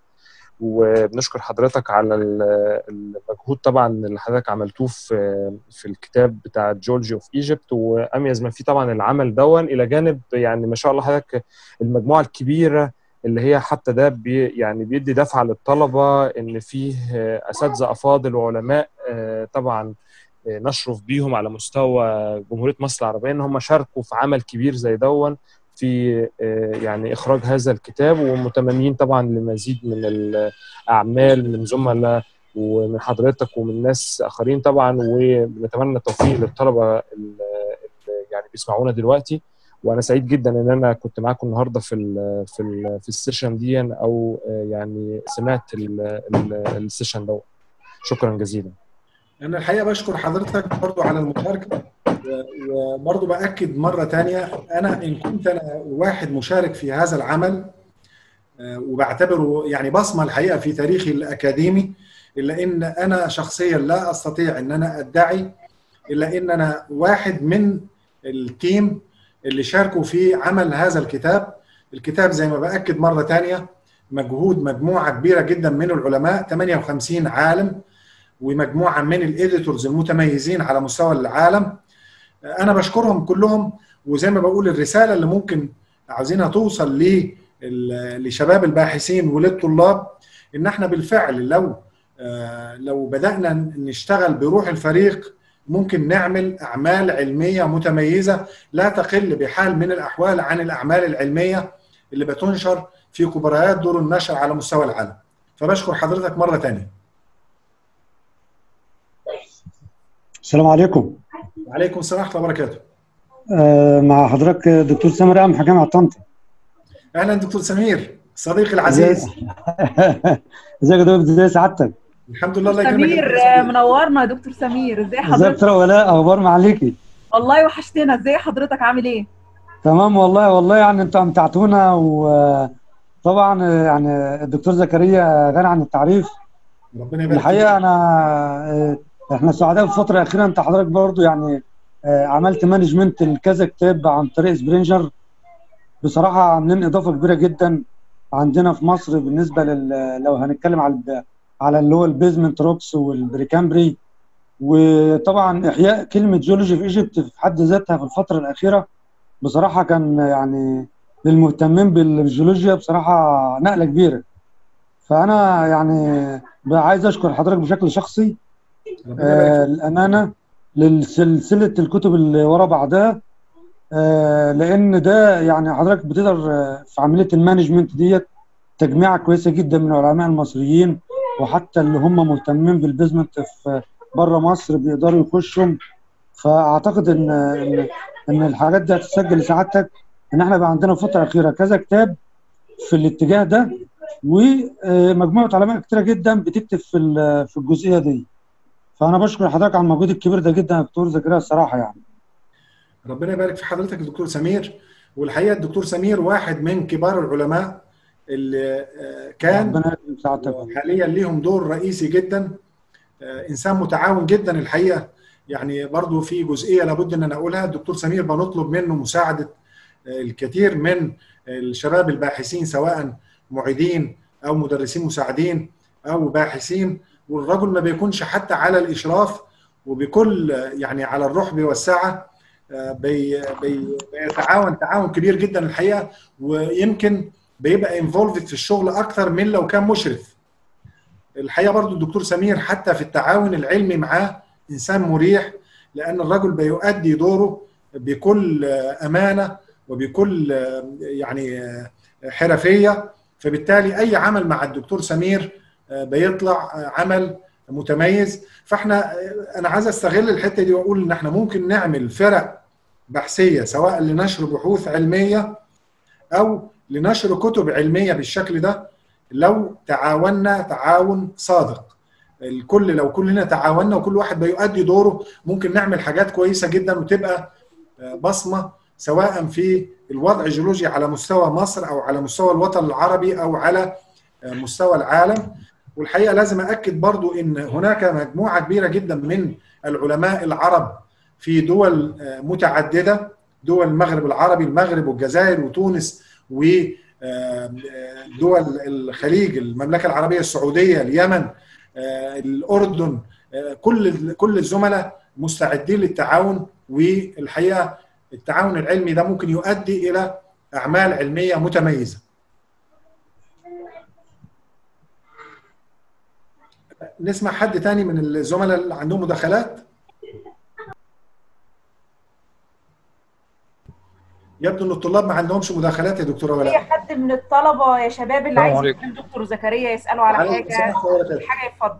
وبنشكر حضرتك على ال- المجهود طبعا اللي حضرتك عملتوه في في الكتاب بتاع جورجي اوف ايجيبت واميز ما فيه طبعا العمل دون الى جانب يعني ما شاء الله حضرتك المجموعه الكبيره اللي هي حتى ده بي يعني بيدي دفعه للطلبه ان فيه آه، اساتذه افاضل وعلماء آه، طبعا آه، نشرف بيهم على مستوى جمهوريه مصر العربيه ان هم شاركوا في عمل كبير زي دون في آه، يعني اخراج هذا الكتاب ومتمنين طبعا لمزيد من الاعمال من زملاء ومن حضرتك ومن ناس اخرين طبعا وبنتمنى التوفيق للطلبه اللي يعني بيسمعونا دلوقتي وانا سعيد جدا ان انا كنت معاكم النهارده في ال في ال في السيشن دي او آه، يعني سمعت ال- ال- السيشن ده شكرا جزيلا انا الحقيقه بشكر حضرتك برضو على المشاركه و- وبرضو باكد مره تانية انا ان كنت انا واحد مشارك في هذا العمل آه، وبعتبره يعني بصمه الحقيقه في تاريخي الاكاديمي الا ان انا شخصيا لا استطيع ان انا ادعي الا ان انا واحد من التيم اللي شاركوا في عمل هذا الكتاب الكتاب زي ما باكد مره تانية مجهود مجموعه كبيره جدا من العلماء 58 عالم ومجموعه من الايديتورز المتميزين على مستوى العالم انا بشكرهم كلهم وزي ما بقول الرساله اللي ممكن عاوزينها توصل ل لشباب الباحثين وللطلاب ان احنا بالفعل لو آه، لو بدانا نشتغل بروح الفريق ممكن نعمل اعمال علميه متميزه لا تقل بحال من الاحوال عن الاعمال العلميه اللي بتنشر في كبريات دور النشر على مستوى العالم فبشكر حضرتك مره ثانيه السلام عليكم وعليكم السلام ورحمه الله وبركاته آه، مع حضرتك دكتور سامر قمح جامعة طنطا اهلا دكتور سمير صديقي العزيز ازيك يا دكتور ازي سعادتك الحمد لله الله يكرمك يا سمير دكتور آه، سمير. منورنا يا دكتور سمير ازاي ازيك حضرتك دكتوره ولاء اخبار معليكي والله وحشتنا ازاي حضرتك عامل ايه تمام والله والله يعني انتوا امتعتونا وطبعا يعني الدكتور زكريا غني عن التعريف ربنا يبارك الحقيقه فيك. انا اه، احنا سعداء في الفتره الاخيره انت حضرتك برضو يعني اه، عملت مانجمنت لكذا كتاب عن طريق سبرينجر بصراحه عاملين اضافه كبيره جدا عندنا في مصر بالنسبه لل لو هنتكلم على الب- على اللي هو البيزمنت روكس والبريكامبري وطبعا احياء كلمه جيولوجي في ايجيبت في حد ذاتها في الفتره الاخيره بصراحه كان يعني للمهتمين بالجيولوجيا بصراحه نقله كبيره فانا يعني بقى عايز اشكر حضرتك بشكل شخصي ربنا يبارك آه فيك. الامانه لسلسله الكتب اللي ورا بعضها آه لان ده يعني حضرتك بتقدر آه، في عمليه المانجمنت ديت تجميعه كويسه جدا من العلماء المصريين وحتى اللي هم مهتمين بالبيزمنت في بره مصر بيقدروا يخشوا فاعتقد ان ان ان الحاجات دي هتسجل لسعادتك ان احنا بقى عندنا الفتره الاخيره كذا كتاب في الاتجاه ده ومجموعه علماء كتيره جدا بتكتب في ال- في الجزئيه دي فانا بشكر حضرتك على المجهود الكبير ده جدا يا دكتور زكريا الصراحه يعني ربنا يبارك في حضرتك الدكتور سمير والحقيقه الدكتور سمير واحد من كبار العلماء اللي آه، كان ربنا يكرم سعادتك حاليا ليهم دور رئيسي جدا آه، انسان متعاون جدا الحقيقه يعني برضو في جزئيه لابد ان انا اقولها الدكتور سمير بنطلب منه مساعده آه، الكثير من الشباب الباحثين سواء معيدين او مدرسين مساعدين او باحثين والرجل ما بيكونش حتى على الاشراف وبكل آه، يعني على الرحب والسعه آه، بي بي بيتعاون تعاون كبير جدا الحقيقه ويمكن بيبقى انفولفد في الشغل اكثر من لو كان مشرف الحقيقه برضو الدكتور سمير حتى في التعاون العلمي معاه انسان مريح لان الرجل بيؤدي دوره بكل آه، امانه وبكل آه، يعني آه، حرفيه فبالتالي اي عمل مع الدكتور سمير آه، بيطلع آه، عمل متميز فاحنا آه، انا عايز استغل الحته دي واقول ان احنا ممكن نعمل فرق بحثيه سواء لنشر بحوث علميه او لنشر كتب علميه بالشكل ده لو تعاوننا تعاون صادق الكل لو كلنا تعاوننا وكل واحد بيؤدي دوره ممكن نعمل حاجات كويسه جدا وتبقى آه، بصمه سواء في الوضع الجيولوجي على مستوى مصر او على مستوى الوطن العربي او على آه، مستوى العالم والحقيقه لازم اكد برضو ان هناك مجموعه كبيره جدا من العلماء العرب في دول آه، متعدده دول المغرب العربي المغرب والجزائر وتونس ودول الخليج المملكه العربيه السعوديه اليمن آه، الاردن آه، كل كل الزملاء مستعدين للتعاون والحقيقه التعاون العلمي ده ممكن يؤدي الى اعمال علميه متميزه. نسمع حد تاني من الزملاء اللي عندهم مداخلات؟ يبدو ان الطلاب ما عندهمش مداخلات يا دكتوره اي ولاء. حد من الطلبه يا شباب اللي السلام عايز عليكم. يسال دكتور زكريا يساله على عليكم حاجه السلام ورحمة الله وبركاته. حاجه يتفضل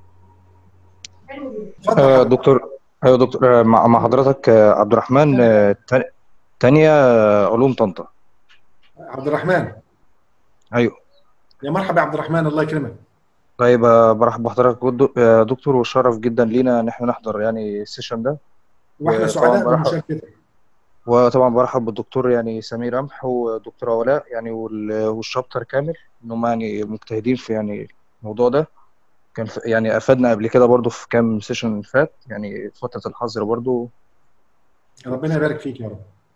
اتفضل آه، حضرتك. دكتور ايوه دكتور آه، مع مع حضرتك آه، عبد الرحمن آه، تا- تانية آه، علوم طنطا عبد الرحمن ايوه يا مرحبا يا عبد الرحمن الله يكرمك. طيب آه، برحب بحضرتك جد- آه، دكتور والشرف جدا لينا ان احنا نحضر يعني السيشن ده واحنا وطبعاً سعداء برحب- بمشاركتك. وطبعا برحب بالدكتور يعني سمير قمح ودكتوره ولاء يعني وال- والشابتر كامل انهم يعني مجتهدين في يعني الموضوع ده كان في يعني افادنا قبل كده برضو في كام سيشن فات يعني في فتره الحظر برضو ربنا يبارك فيك يا رب.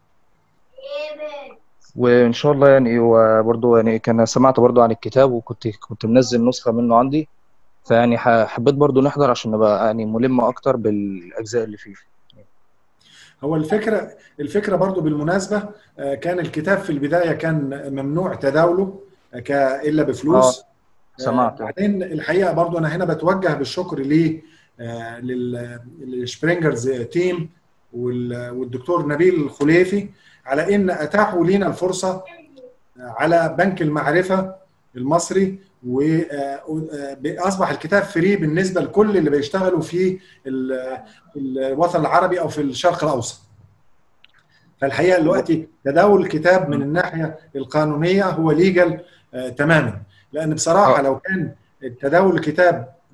وان شاء الله يعني وبرضه يعني كان سمعت برضه عن الكتاب وكنت كنت منزل نسخه منه عندي فيعني ح- حبيت برضه نحضر عشان نبقى يعني ملم اكتر بالاجزاء اللي فيه هو الفكره الفكره برضو بالمناسبه آه، كان الكتاب في البدايه كان ممنوع تداوله آه، ك- الا بفلوس سمعت آه، بعدين الحقيقه برضو انا هنا بتوجه بالشكر ل آه، لل- للشبرينجرز تيم وال- والدكتور نبيل الخليفي على ان اتاحوا لنا الفرصه آه، على بنك المعرفه المصري واصبح الكتاب فري بالنسبه لكل اللي بيشتغلوا في ال- الوطن العربي او في الشرق الاوسط. فالحقيقه دلوقتي تداول الكتاب من الناحيه القانونيه هو ليجل تماما لان بصراحه آه. لو كان تداول الكتاب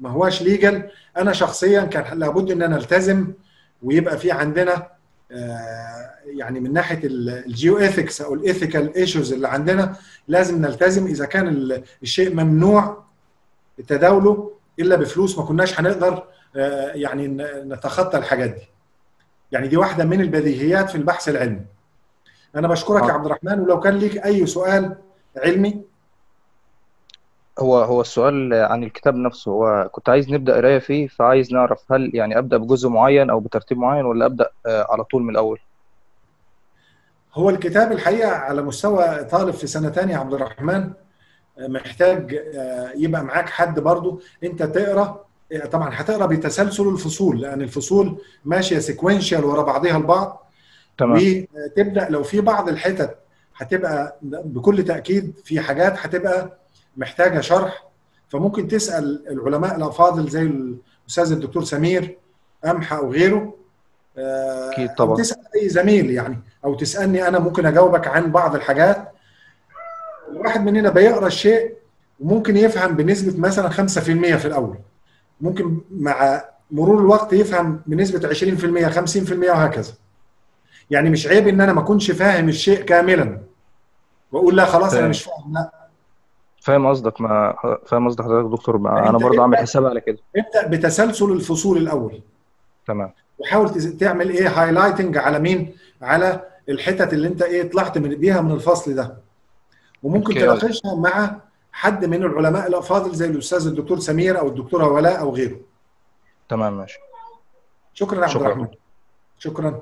ما هواش ليجل انا شخصيا كان لابد ان انا التزم ويبقى في عندنا آه، يعني من ناحيه الجيو ايثكس او الايثيكال ايشوز اللي عندنا لازم نلتزم اذا كان ال- الشيء ممنوع تداوله الا بفلوس ما كناش هنقدر آه، يعني ن- نتخطى الحاجات دي يعني دي واحده من البديهيات في البحث العلمي انا بشكرك يا آه. عبد الرحمن ولو كان ليك اي سؤال علمي هو هو السؤال عن الكتاب نفسه هو كنت عايز نبدأ قراية فيه فعايز نعرف هل يعني أبدأ بجزء معين أو بترتيب معين ولا أبدأ آه، على طول من الأول هو الكتاب الحقيقه على مستوى طالب في سنه ثانيه عبد الرحمن آه، محتاج آه، يبقى معاك حد برضو انت تقرا آه، طبعا هتقرا بتسلسل الفصول لان الفصول ماشيه سيكوينشال ورا بعضها البعض تمام وتبدا لو في بعض الحتت هتبقى بكل تاكيد في حاجات هتبقى محتاجه شرح فممكن تسال العلماء الافاضل زي الاستاذ الدكتور سمير قمح او غيره آه، أكيد او طبعا تسال اي زميل يعني او تسالني انا ممكن اجاوبك عن بعض الحاجات الواحد مننا بيقرا الشيء وممكن يفهم بنسبه مثلا 5% في الاول ممكن مع مرور الوقت يفهم بنسبه 20% 50% وهكذا يعني مش عيب ان انا ما اكونش فاهم الشيء كاملا واقول لا خلاص انا فاهم. مش فاهم لا فاهم قصدك ما فاهم قصد حضرتك يا دكتور ما أنا أنت- برضه عامل أنت- حساب على كده ابدا بتسلسل الفصول الاول تمام وحاول تز- تعمل ايه هايلايتنج على مين على الحتت اللي انت ايه طلعت من بيها من الفصل ده وممكن أوكي. تناقشها مع حد من العلماء الافاضل زي الاستاذ الدكتور سمير او الدكتوره ولاء او غيره تمام ماشي شكرا يا عبد شكراً. الرحمن شكرا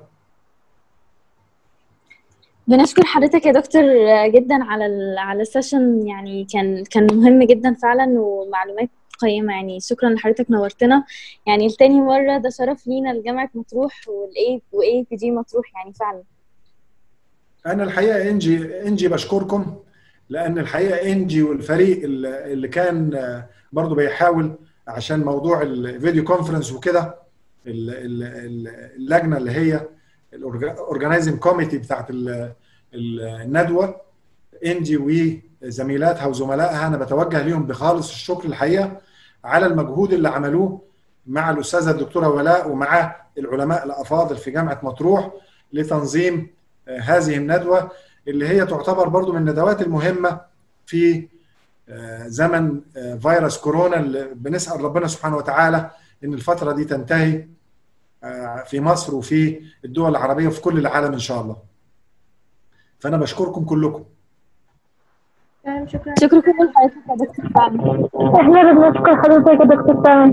بنشكر حضرتك يا دكتور جدا على ال على السيشن يعني كان كان مهم جدا فعلا ومعلومات قيمة يعني شكرا لحضرتك نورتنا يعني لتاني مرة ده شرف لينا لجامعة مطروح والاي واي بي جي مطروح يعني فعلا انا الحقيقه انجي انجي بشكركم لان الحقيقه انجي والفريق اللي اللي كان آه، برضو بيحاول عشان موضوع الفيديو كونفرنس وكده ال- ال- ال- اللجنه اللي هي الاورجنايزنج كوميتي بتاعت ال- ال- الندوه انجي وزميلاتها وزملائها انا بتوجه ليهم بخالص الشكر الحقيقه على المجهود اللي عملوه مع الاستاذه الدكتوره ولاء ومع العلماء الافاضل في جامعه مطروح لتنظيم آه، هذه الندوه اللي هي تعتبر برضو من الندوات المهمه في آه، زمن آه، فيروس كورونا اللي بنسال ربنا سبحانه وتعالى ان الفتره دي تنتهي آه، في مصر وفي الدول العربيه وفي كل العالم ان شاء الله. فانا بشكركم كلكم. تمام شكرا شكرا لحضرتك يا دكتور فعلا احنا بنشكر حضرتك يا دكتور سامي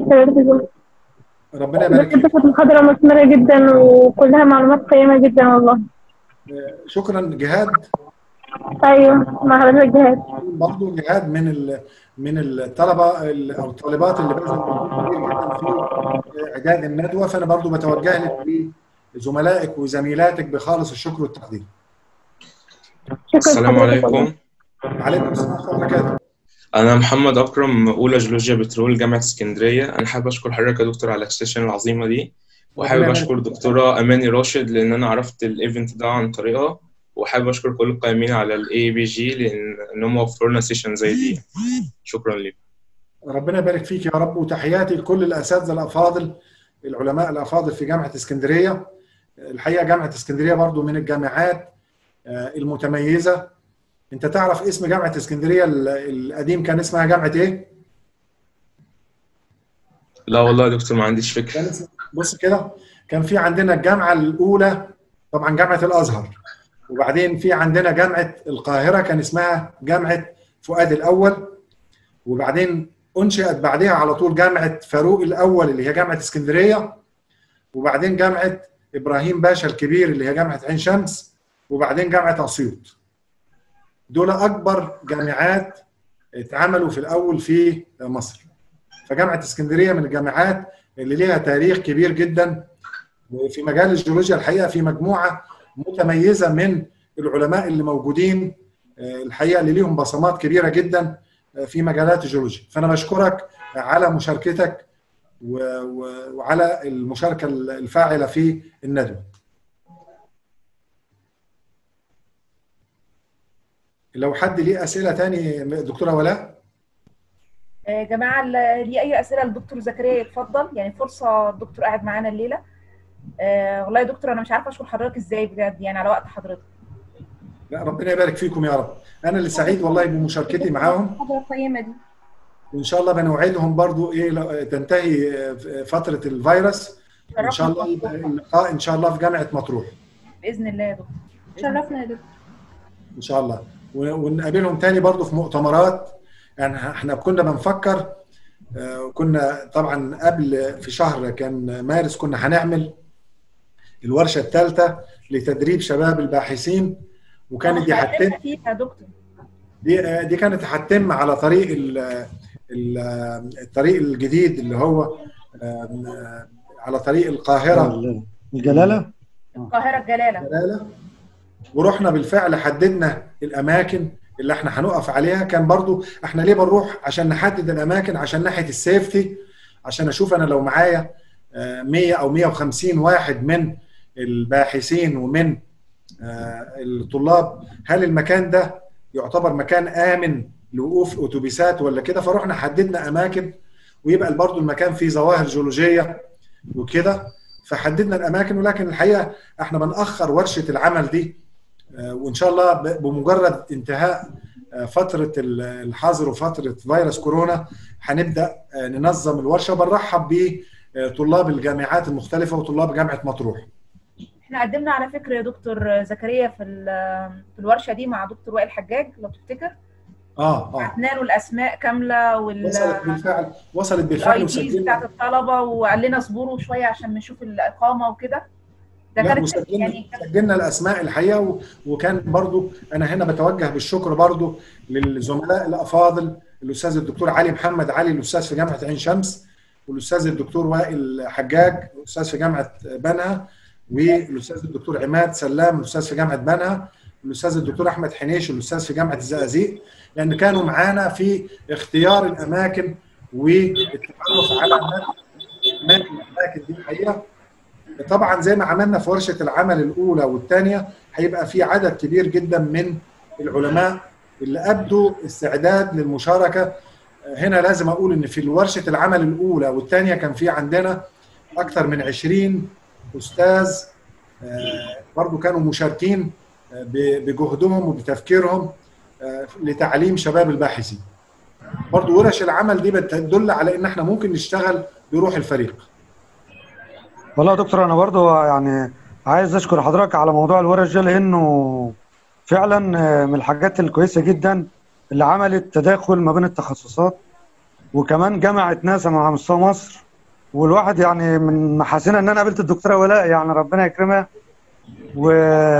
ربنا يبارك فيك. كانت محاضرة مثمرة جدا وكلها معلومات قيمة جدا والله آه، شكرا جهاد ايوه مع حضرتك جهاد برضه جهاد من ال- من الطلبه ال- او الطالبات اللي بذلوا مجهود كبير جدا في اعداد الندوه فانا برضه بتوجه لك بزملائك وزميلاتك بخالص الشكر والتقدير. شكرا السلام لحضرتك والله. عليكم عليكم السلام ورحمه الله وبركاته. أنا محمد أكرم أولى جيولوجيا بترول جامعة اسكندرية أنا حابب أشكر حضرتك يا دكتور على السيشن العظيمة دي وحابب ربنا أشكر يبارك فيك. دكتورة أماني راشد لأن أنا عرفت الإيفنت ده عن طريقها وحابب أشكر كل القائمين على الاي بي جي لأن إن هم وفروا لنا سيشن زي دي شكرا لكم ربنا يبارك فيك يا رب وتحياتي لكل الاساتذه الافاضل العلماء الافاضل في جامعه اسكندريه الحقيقه جامعه اسكندريه برضو من الجامعات آه، المتميزه انت تعرف اسم جامعه اسكندريه ال- القديم كان اسمها جامعه ايه؟ لا والله يا دكتور ما عنديش كان فكرة اسم- بص كده كان في عندنا الجامعه الاولى طبعا جامعه الازهر وبعدين في عندنا جامعه القاهره كان اسمها جامعه فؤاد الاول وبعدين انشئت بعدها على طول جامعه فاروق الاول اللي هي جامعه اسكندريه وبعدين جامعه ابراهيم باشا الكبير اللي هي جامعه عين شمس وبعدين جامعه اسيوط دول اكبر جامعات اتعملوا في الاول في مصر فجامعه اسكندريه من الجامعات اللي ليها تاريخ كبير جدا وفي مجال الجيولوجيا الحقيقه في مجموعه متميزه من العلماء اللي موجودين آه، الحقيقه اللي ليهم بصمات كبيره جدا آه، في مجالات الجيولوجيا فانا بشكرك على مشاركتك و- و- وعلى المشاركه الفاعله في الندوه لو حد ليه اسئله تاني دكتوره ولاء آه، يا جماعه اللي ليه اي اسئله للدكتور زكريا يتفضل يعني فرصه الدكتور قاعد معانا الليله آه والله يا دكتور انا مش عارفه اشكر حضرتك ازاي بجد يعني على وقت حضرتك لا ربنا يبارك فيكم يا رب انا اللي سعيد والله بمشاركتي معاهم المحاضره القيمه دي وان شاء الله بنوعدهم برضو ايه لو- تنتهي آه، فتره الفيروس ان شاء الله يبقى اللقاء ان شاء الله في جامعه مطروح باذن الله يا دكتور شرفنا يا دكتور ان شاء الله و- ونقابلهم تاني برضو في مؤتمرات يعني احنا كنا بنفكر آه، كنا طبعا قبل في شهر كان مارس كنا هنعمل الورشه الثالثه لتدريب شباب الباحثين وكانت دي هتتم هتبقى فيها يا دكتور دي دي كانت هتتم على طريق ال ال الطريق الجديد اللي هو آم، آه، على طريق القاهره الجلاله القاهره الجلاله جلاله ورحنا بالفعل حددنا الاماكن اللي احنا هنقف عليها كان برضو احنا ليه بنروح عشان نحدد الاماكن عشان ناحيه السيفتي عشان اشوف انا لو معايا آه، 100 او 150 واحد من الباحثين ومن آه، الطلاب هل المكان ده يعتبر مكان امن لوقوف اتوبيسات ولا كده فرحنا حددنا اماكن ويبقى برضو المكان فيه ظواهر جيولوجيه وكده فحددنا الاماكن ولكن الحقيقه احنا بنأخر ورشه العمل دي آه، وان شاء الله ب- بمجرد انتهاء آه، فتره ال- الحظر وفتره فيروس كورونا هنبدا آه، ننظم الورشه وبنرحب بطلاب الجامعات المختلفه وطلاب جامعه مطروح احنا قدمنا على فكره يا دكتور زكريا في ال- في الورشه دي مع دكتور وائل حجاج لو تفتكر اه اه بعتنا له الاسماء كامله وال وصلت بالفعل وصلت بالفعل الاي ديز وسجلنا بتاعت الطلبه وقال لنا اصبروا شويه عشان نشوف الاقامه وكده ده لا، كانت وسجلنا يعني سجلنا الاسماء الحقيقه و- وكان برضو انا هنا بتوجه بالشكر برضو للزملاء الافاضل الاستاذ الدكتور علي محمد علي الاستاذ في جامعه عين شمس والاستاذ الدكتور وائل حجاج الاستاذ في جامعه بنها والاستاذ الدكتور عماد سلام الاستاذ في جامعه بنها الاستاذ الدكتور احمد حنيش الاستاذ في جامعه الزقازيق لان كانوا معانا في اختيار الاماكن والتعرف على اماكن الاماكن دي الحقيقه طبعا زي ما عملنا في ورشه العمل الاولى والثانيه هيبقى في عدد كبير جدا من العلماء اللي ابدوا استعداد للمشاركه هنا لازم اقول ان في ورشه العمل الاولى والثانيه كان في عندنا اكثر من 20 استاذ آه، برضو كانوا مشاركين آه، ب- بجهدهم وبتفكيرهم آه، لتعليم شباب الباحثين برضو ورش العمل دي بتدل على ان احنا ممكن نشتغل بروح الفريق والله يا دكتور انا برضو يعني عايز اشكر حضرتك على موضوع الورش ده لانه فعلا آه، من الحاجات الكويسه جدا اللي عملت تداخل ما بين التخصصات وكمان جمعت ناس على مستوى مصر والواحد يعني من محاسنها ان انا قابلت الدكتوره ولاء يعني ربنا يكرمها و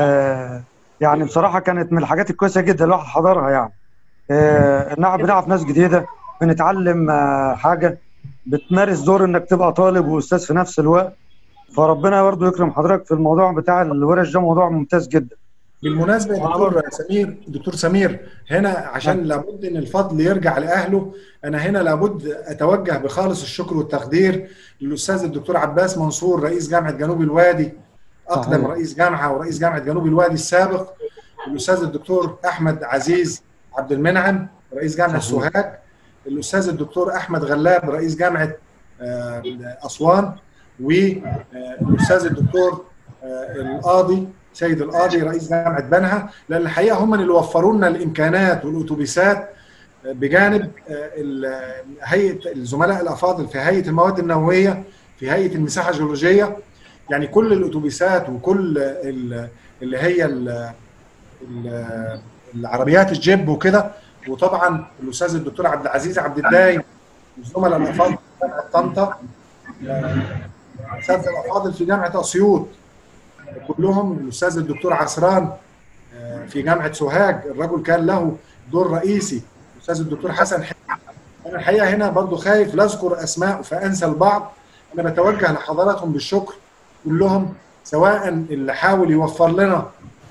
يعني بصراحه كانت من الحاجات الكويسه جدا الواحد حضرها يعني آه، نعرف بنعرف ناس جديده بنتعلم آه، حاجه بتمارس دور انك تبقى طالب واستاذ في نفس الوقت فربنا برضه يكرم حضرتك في الموضوع بتاع الورش ده موضوع ممتاز جدا بالمناسبه يا دكتور سمير دكتور سمير هنا عشان لابد ان الفضل يرجع لاهله انا هنا لابد اتوجه بخالص الشكر والتقدير للاستاذ الدكتور عباس منصور رئيس جامعه جنوب الوادي اقدم صحيح. رئيس جامعه ورئيس جامعه جنوب الوادي السابق الاستاذ الدكتور احمد عزيز عبد المنعم رئيس جامعه صحيح. سوهاج الاستاذ الدكتور احمد غلاب رئيس جامعه آه، اسوان والاستاذ الدكتور آه، القاضي سيد القاضي رئيس جامعه بنها لان الحقيقه هم اللي وفروا لنا الامكانات والاتوبيسات آه، بجانب آه، ال- هيئه الزملاء الافاضل في هيئه المواد النوويه في هيئه المساحه الجيولوجيه يعني كل الاتوبيسات وكل ال- اللي هي ال- ال- العربيات الجيب وكده وطبعا الاستاذ الدكتور عبد العزيز عبد الدايم الزملاء الافاضل في جامعه طنطا آه، الاساتذه الافاضل في جامعه اسيوط كلهم الاستاذ الدكتور عسران آه، في جامعه سوهاج الرجل كان له دور رئيسي الاستاذ الدكتور حسن حلمي انا الحقيقه هنا برضو خايف لا اذكر اسماء فانسى البعض انا بتوجه لحضراتهم بالشكر كلهم سواء اللي حاول يوفر لنا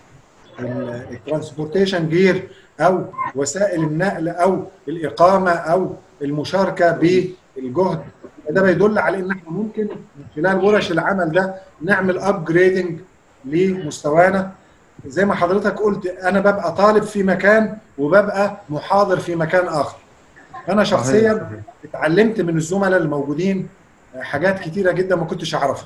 الترانسبورتيشن جير او وسائل النقل او الاقامه او المشاركه بالجهد ده بيدل على ان احنا ممكن من خلال ورش العمل ده نعمل ابجريدنج لمستوانا زي ما حضرتك قلت انا ببقى طالب في مكان وببقى محاضر في مكان اخر انا صحيح شخصيا صحيح اتعلمت من الزملاء الموجودين حاجات كتيره جدا ما كنتش اعرفها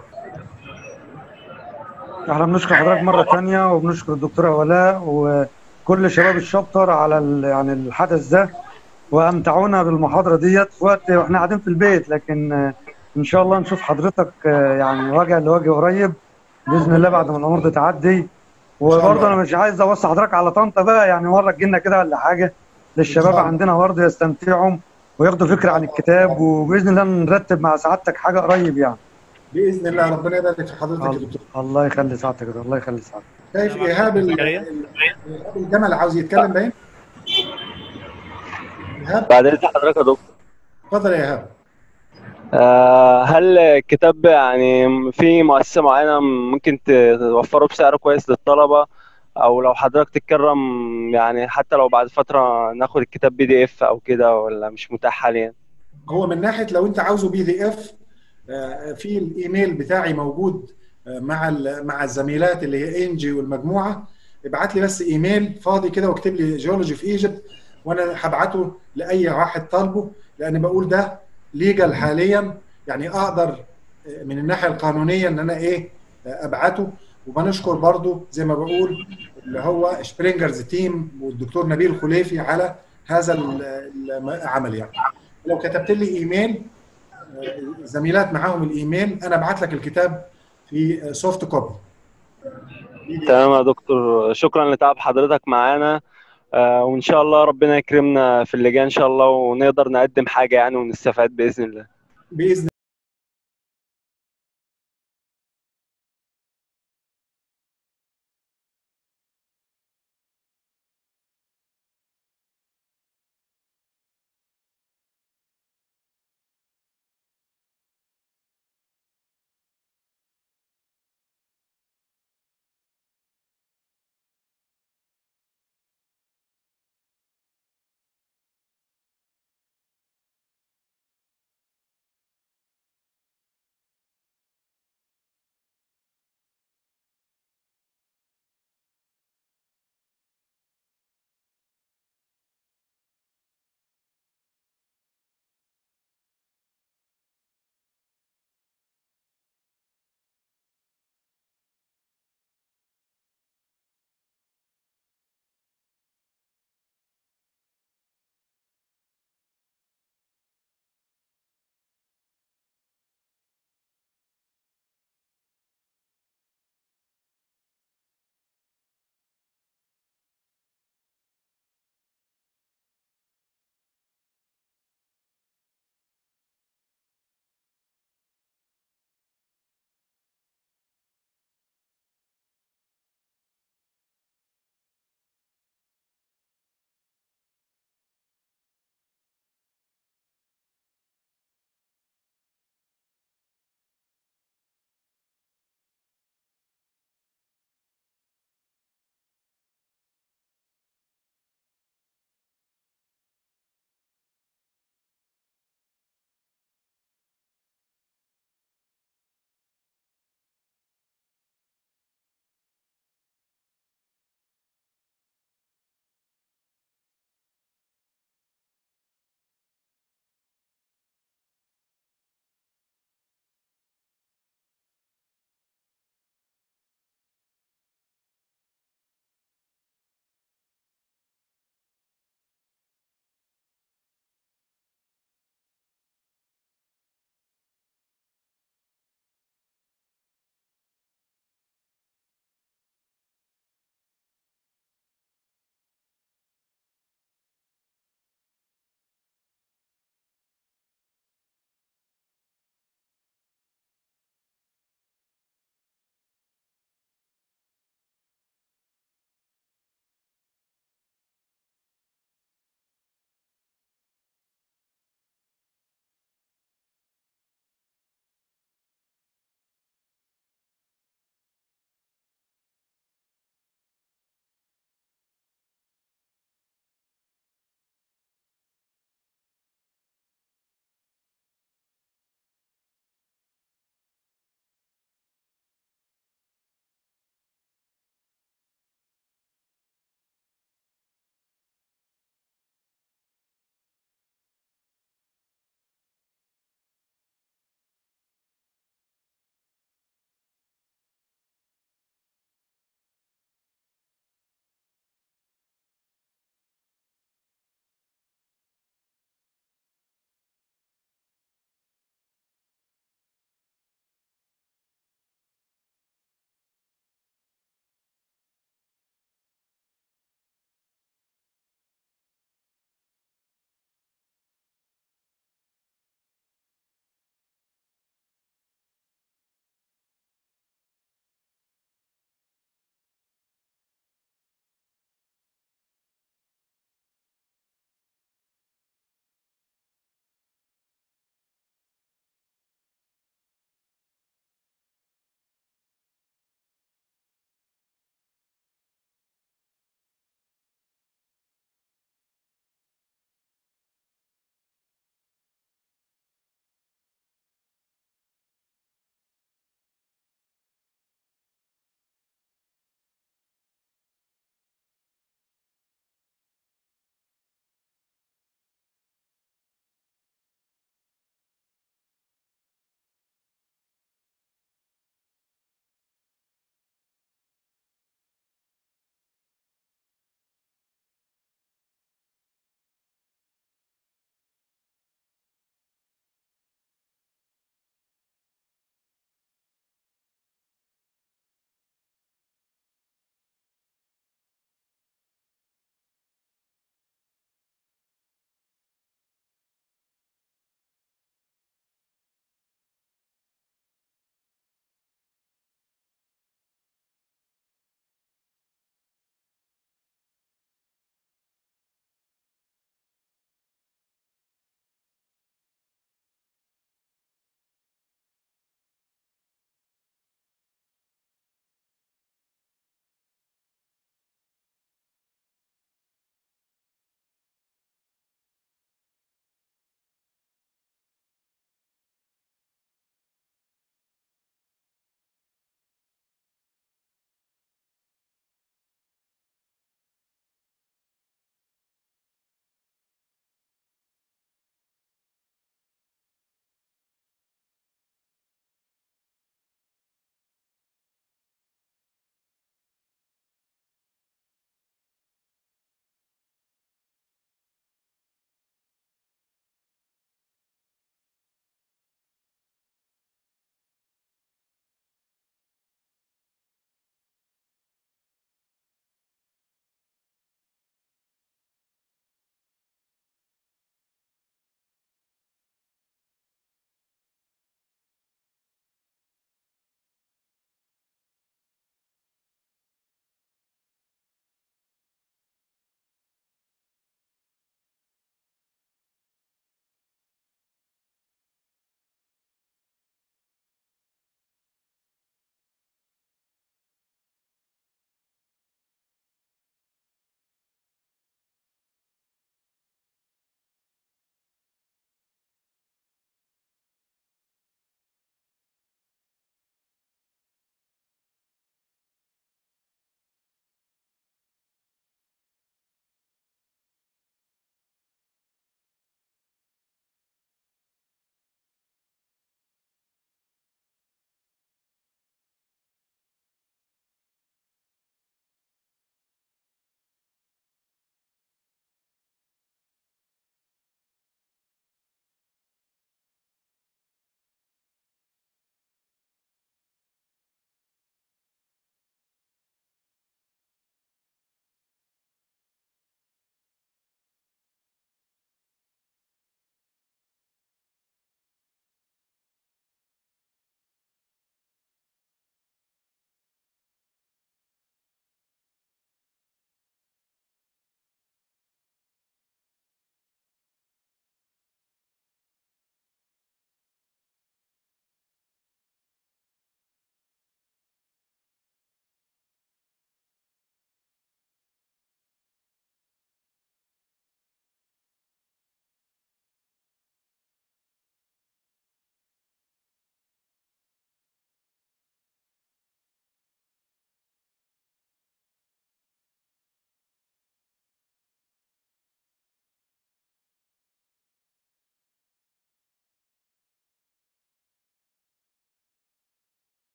احنا بنشكر حضرتك مرة تانية وبنشكر الدكتورة ولاء وكل شباب الشابتر على ال- يعني الحدث ده وامتعونا بالمحاضرة ديت في وقت واحنا قاعدين في البيت لكن آه، ان شاء الله نشوف حضرتك آه، يعني وجه لوجه قريب باذن الله بعد ما الامور دي تعدي وبرضه انا مش عايز اوصي حضرتك على طنطا بقى يعني مره تجينا كده ولا حاجه للشباب عندنا برضه يستمتعوا وياخدوا فكره عن الكتاب وباذن الله نرتب مع سعادتك حاجه قريب يعني باذن الله ربنا يبارك في حضرتك يا دكتور الله يخلي سعادتك كده الله يخلي سعادتك شايف ايهاب ال- ال- ايهاب الجمل عاوز يتكلم باين ايهاب بعد اذن حضرتك يا دكتور اتفضل يا ايهاب آه، هل الكتاب يعني في مؤسسة معينة ممكن ت- توفره بسعر كويس للطلبة أو لو حضرتك تتكرم يعني حتى لو بعد فترة ناخد الكتاب بي دي إف أو كده ولا مش متاح حاليا؟ هو من ناحيه لو انت عاوزه بي دي اف في الايميل بتاعي موجود آه، مع ال- مع الزميلات اللي هي انجي والمجموعه ابعت لي بس ايميل فاضي كده واكتب لي جيولوجي في ايجيبت وانا هبعته لاي واحد طالبه لان بقول ده ليجل حاليا يعني اقدر آه، من الناحيه القانونيه ان انا ايه آه، ابعته وبنشكر برضو زي ما بقول اللي هو شبرينجرز تيم والدكتور نبيل خليفي على هذا ال- العمل يعني لو كتبت لي ايميل آه، زميلات معاهم الايميل انا ابعت لك الكتاب في سوفت كوبي تمام يا دكتور شكرا لتعب حضرتك معانا آه، وإن شاء الله ربنا يكرمنا في اللي جاي إن شاء الله ونقدر نقدم حاجة يعني ونستفاد بإذن الله باذن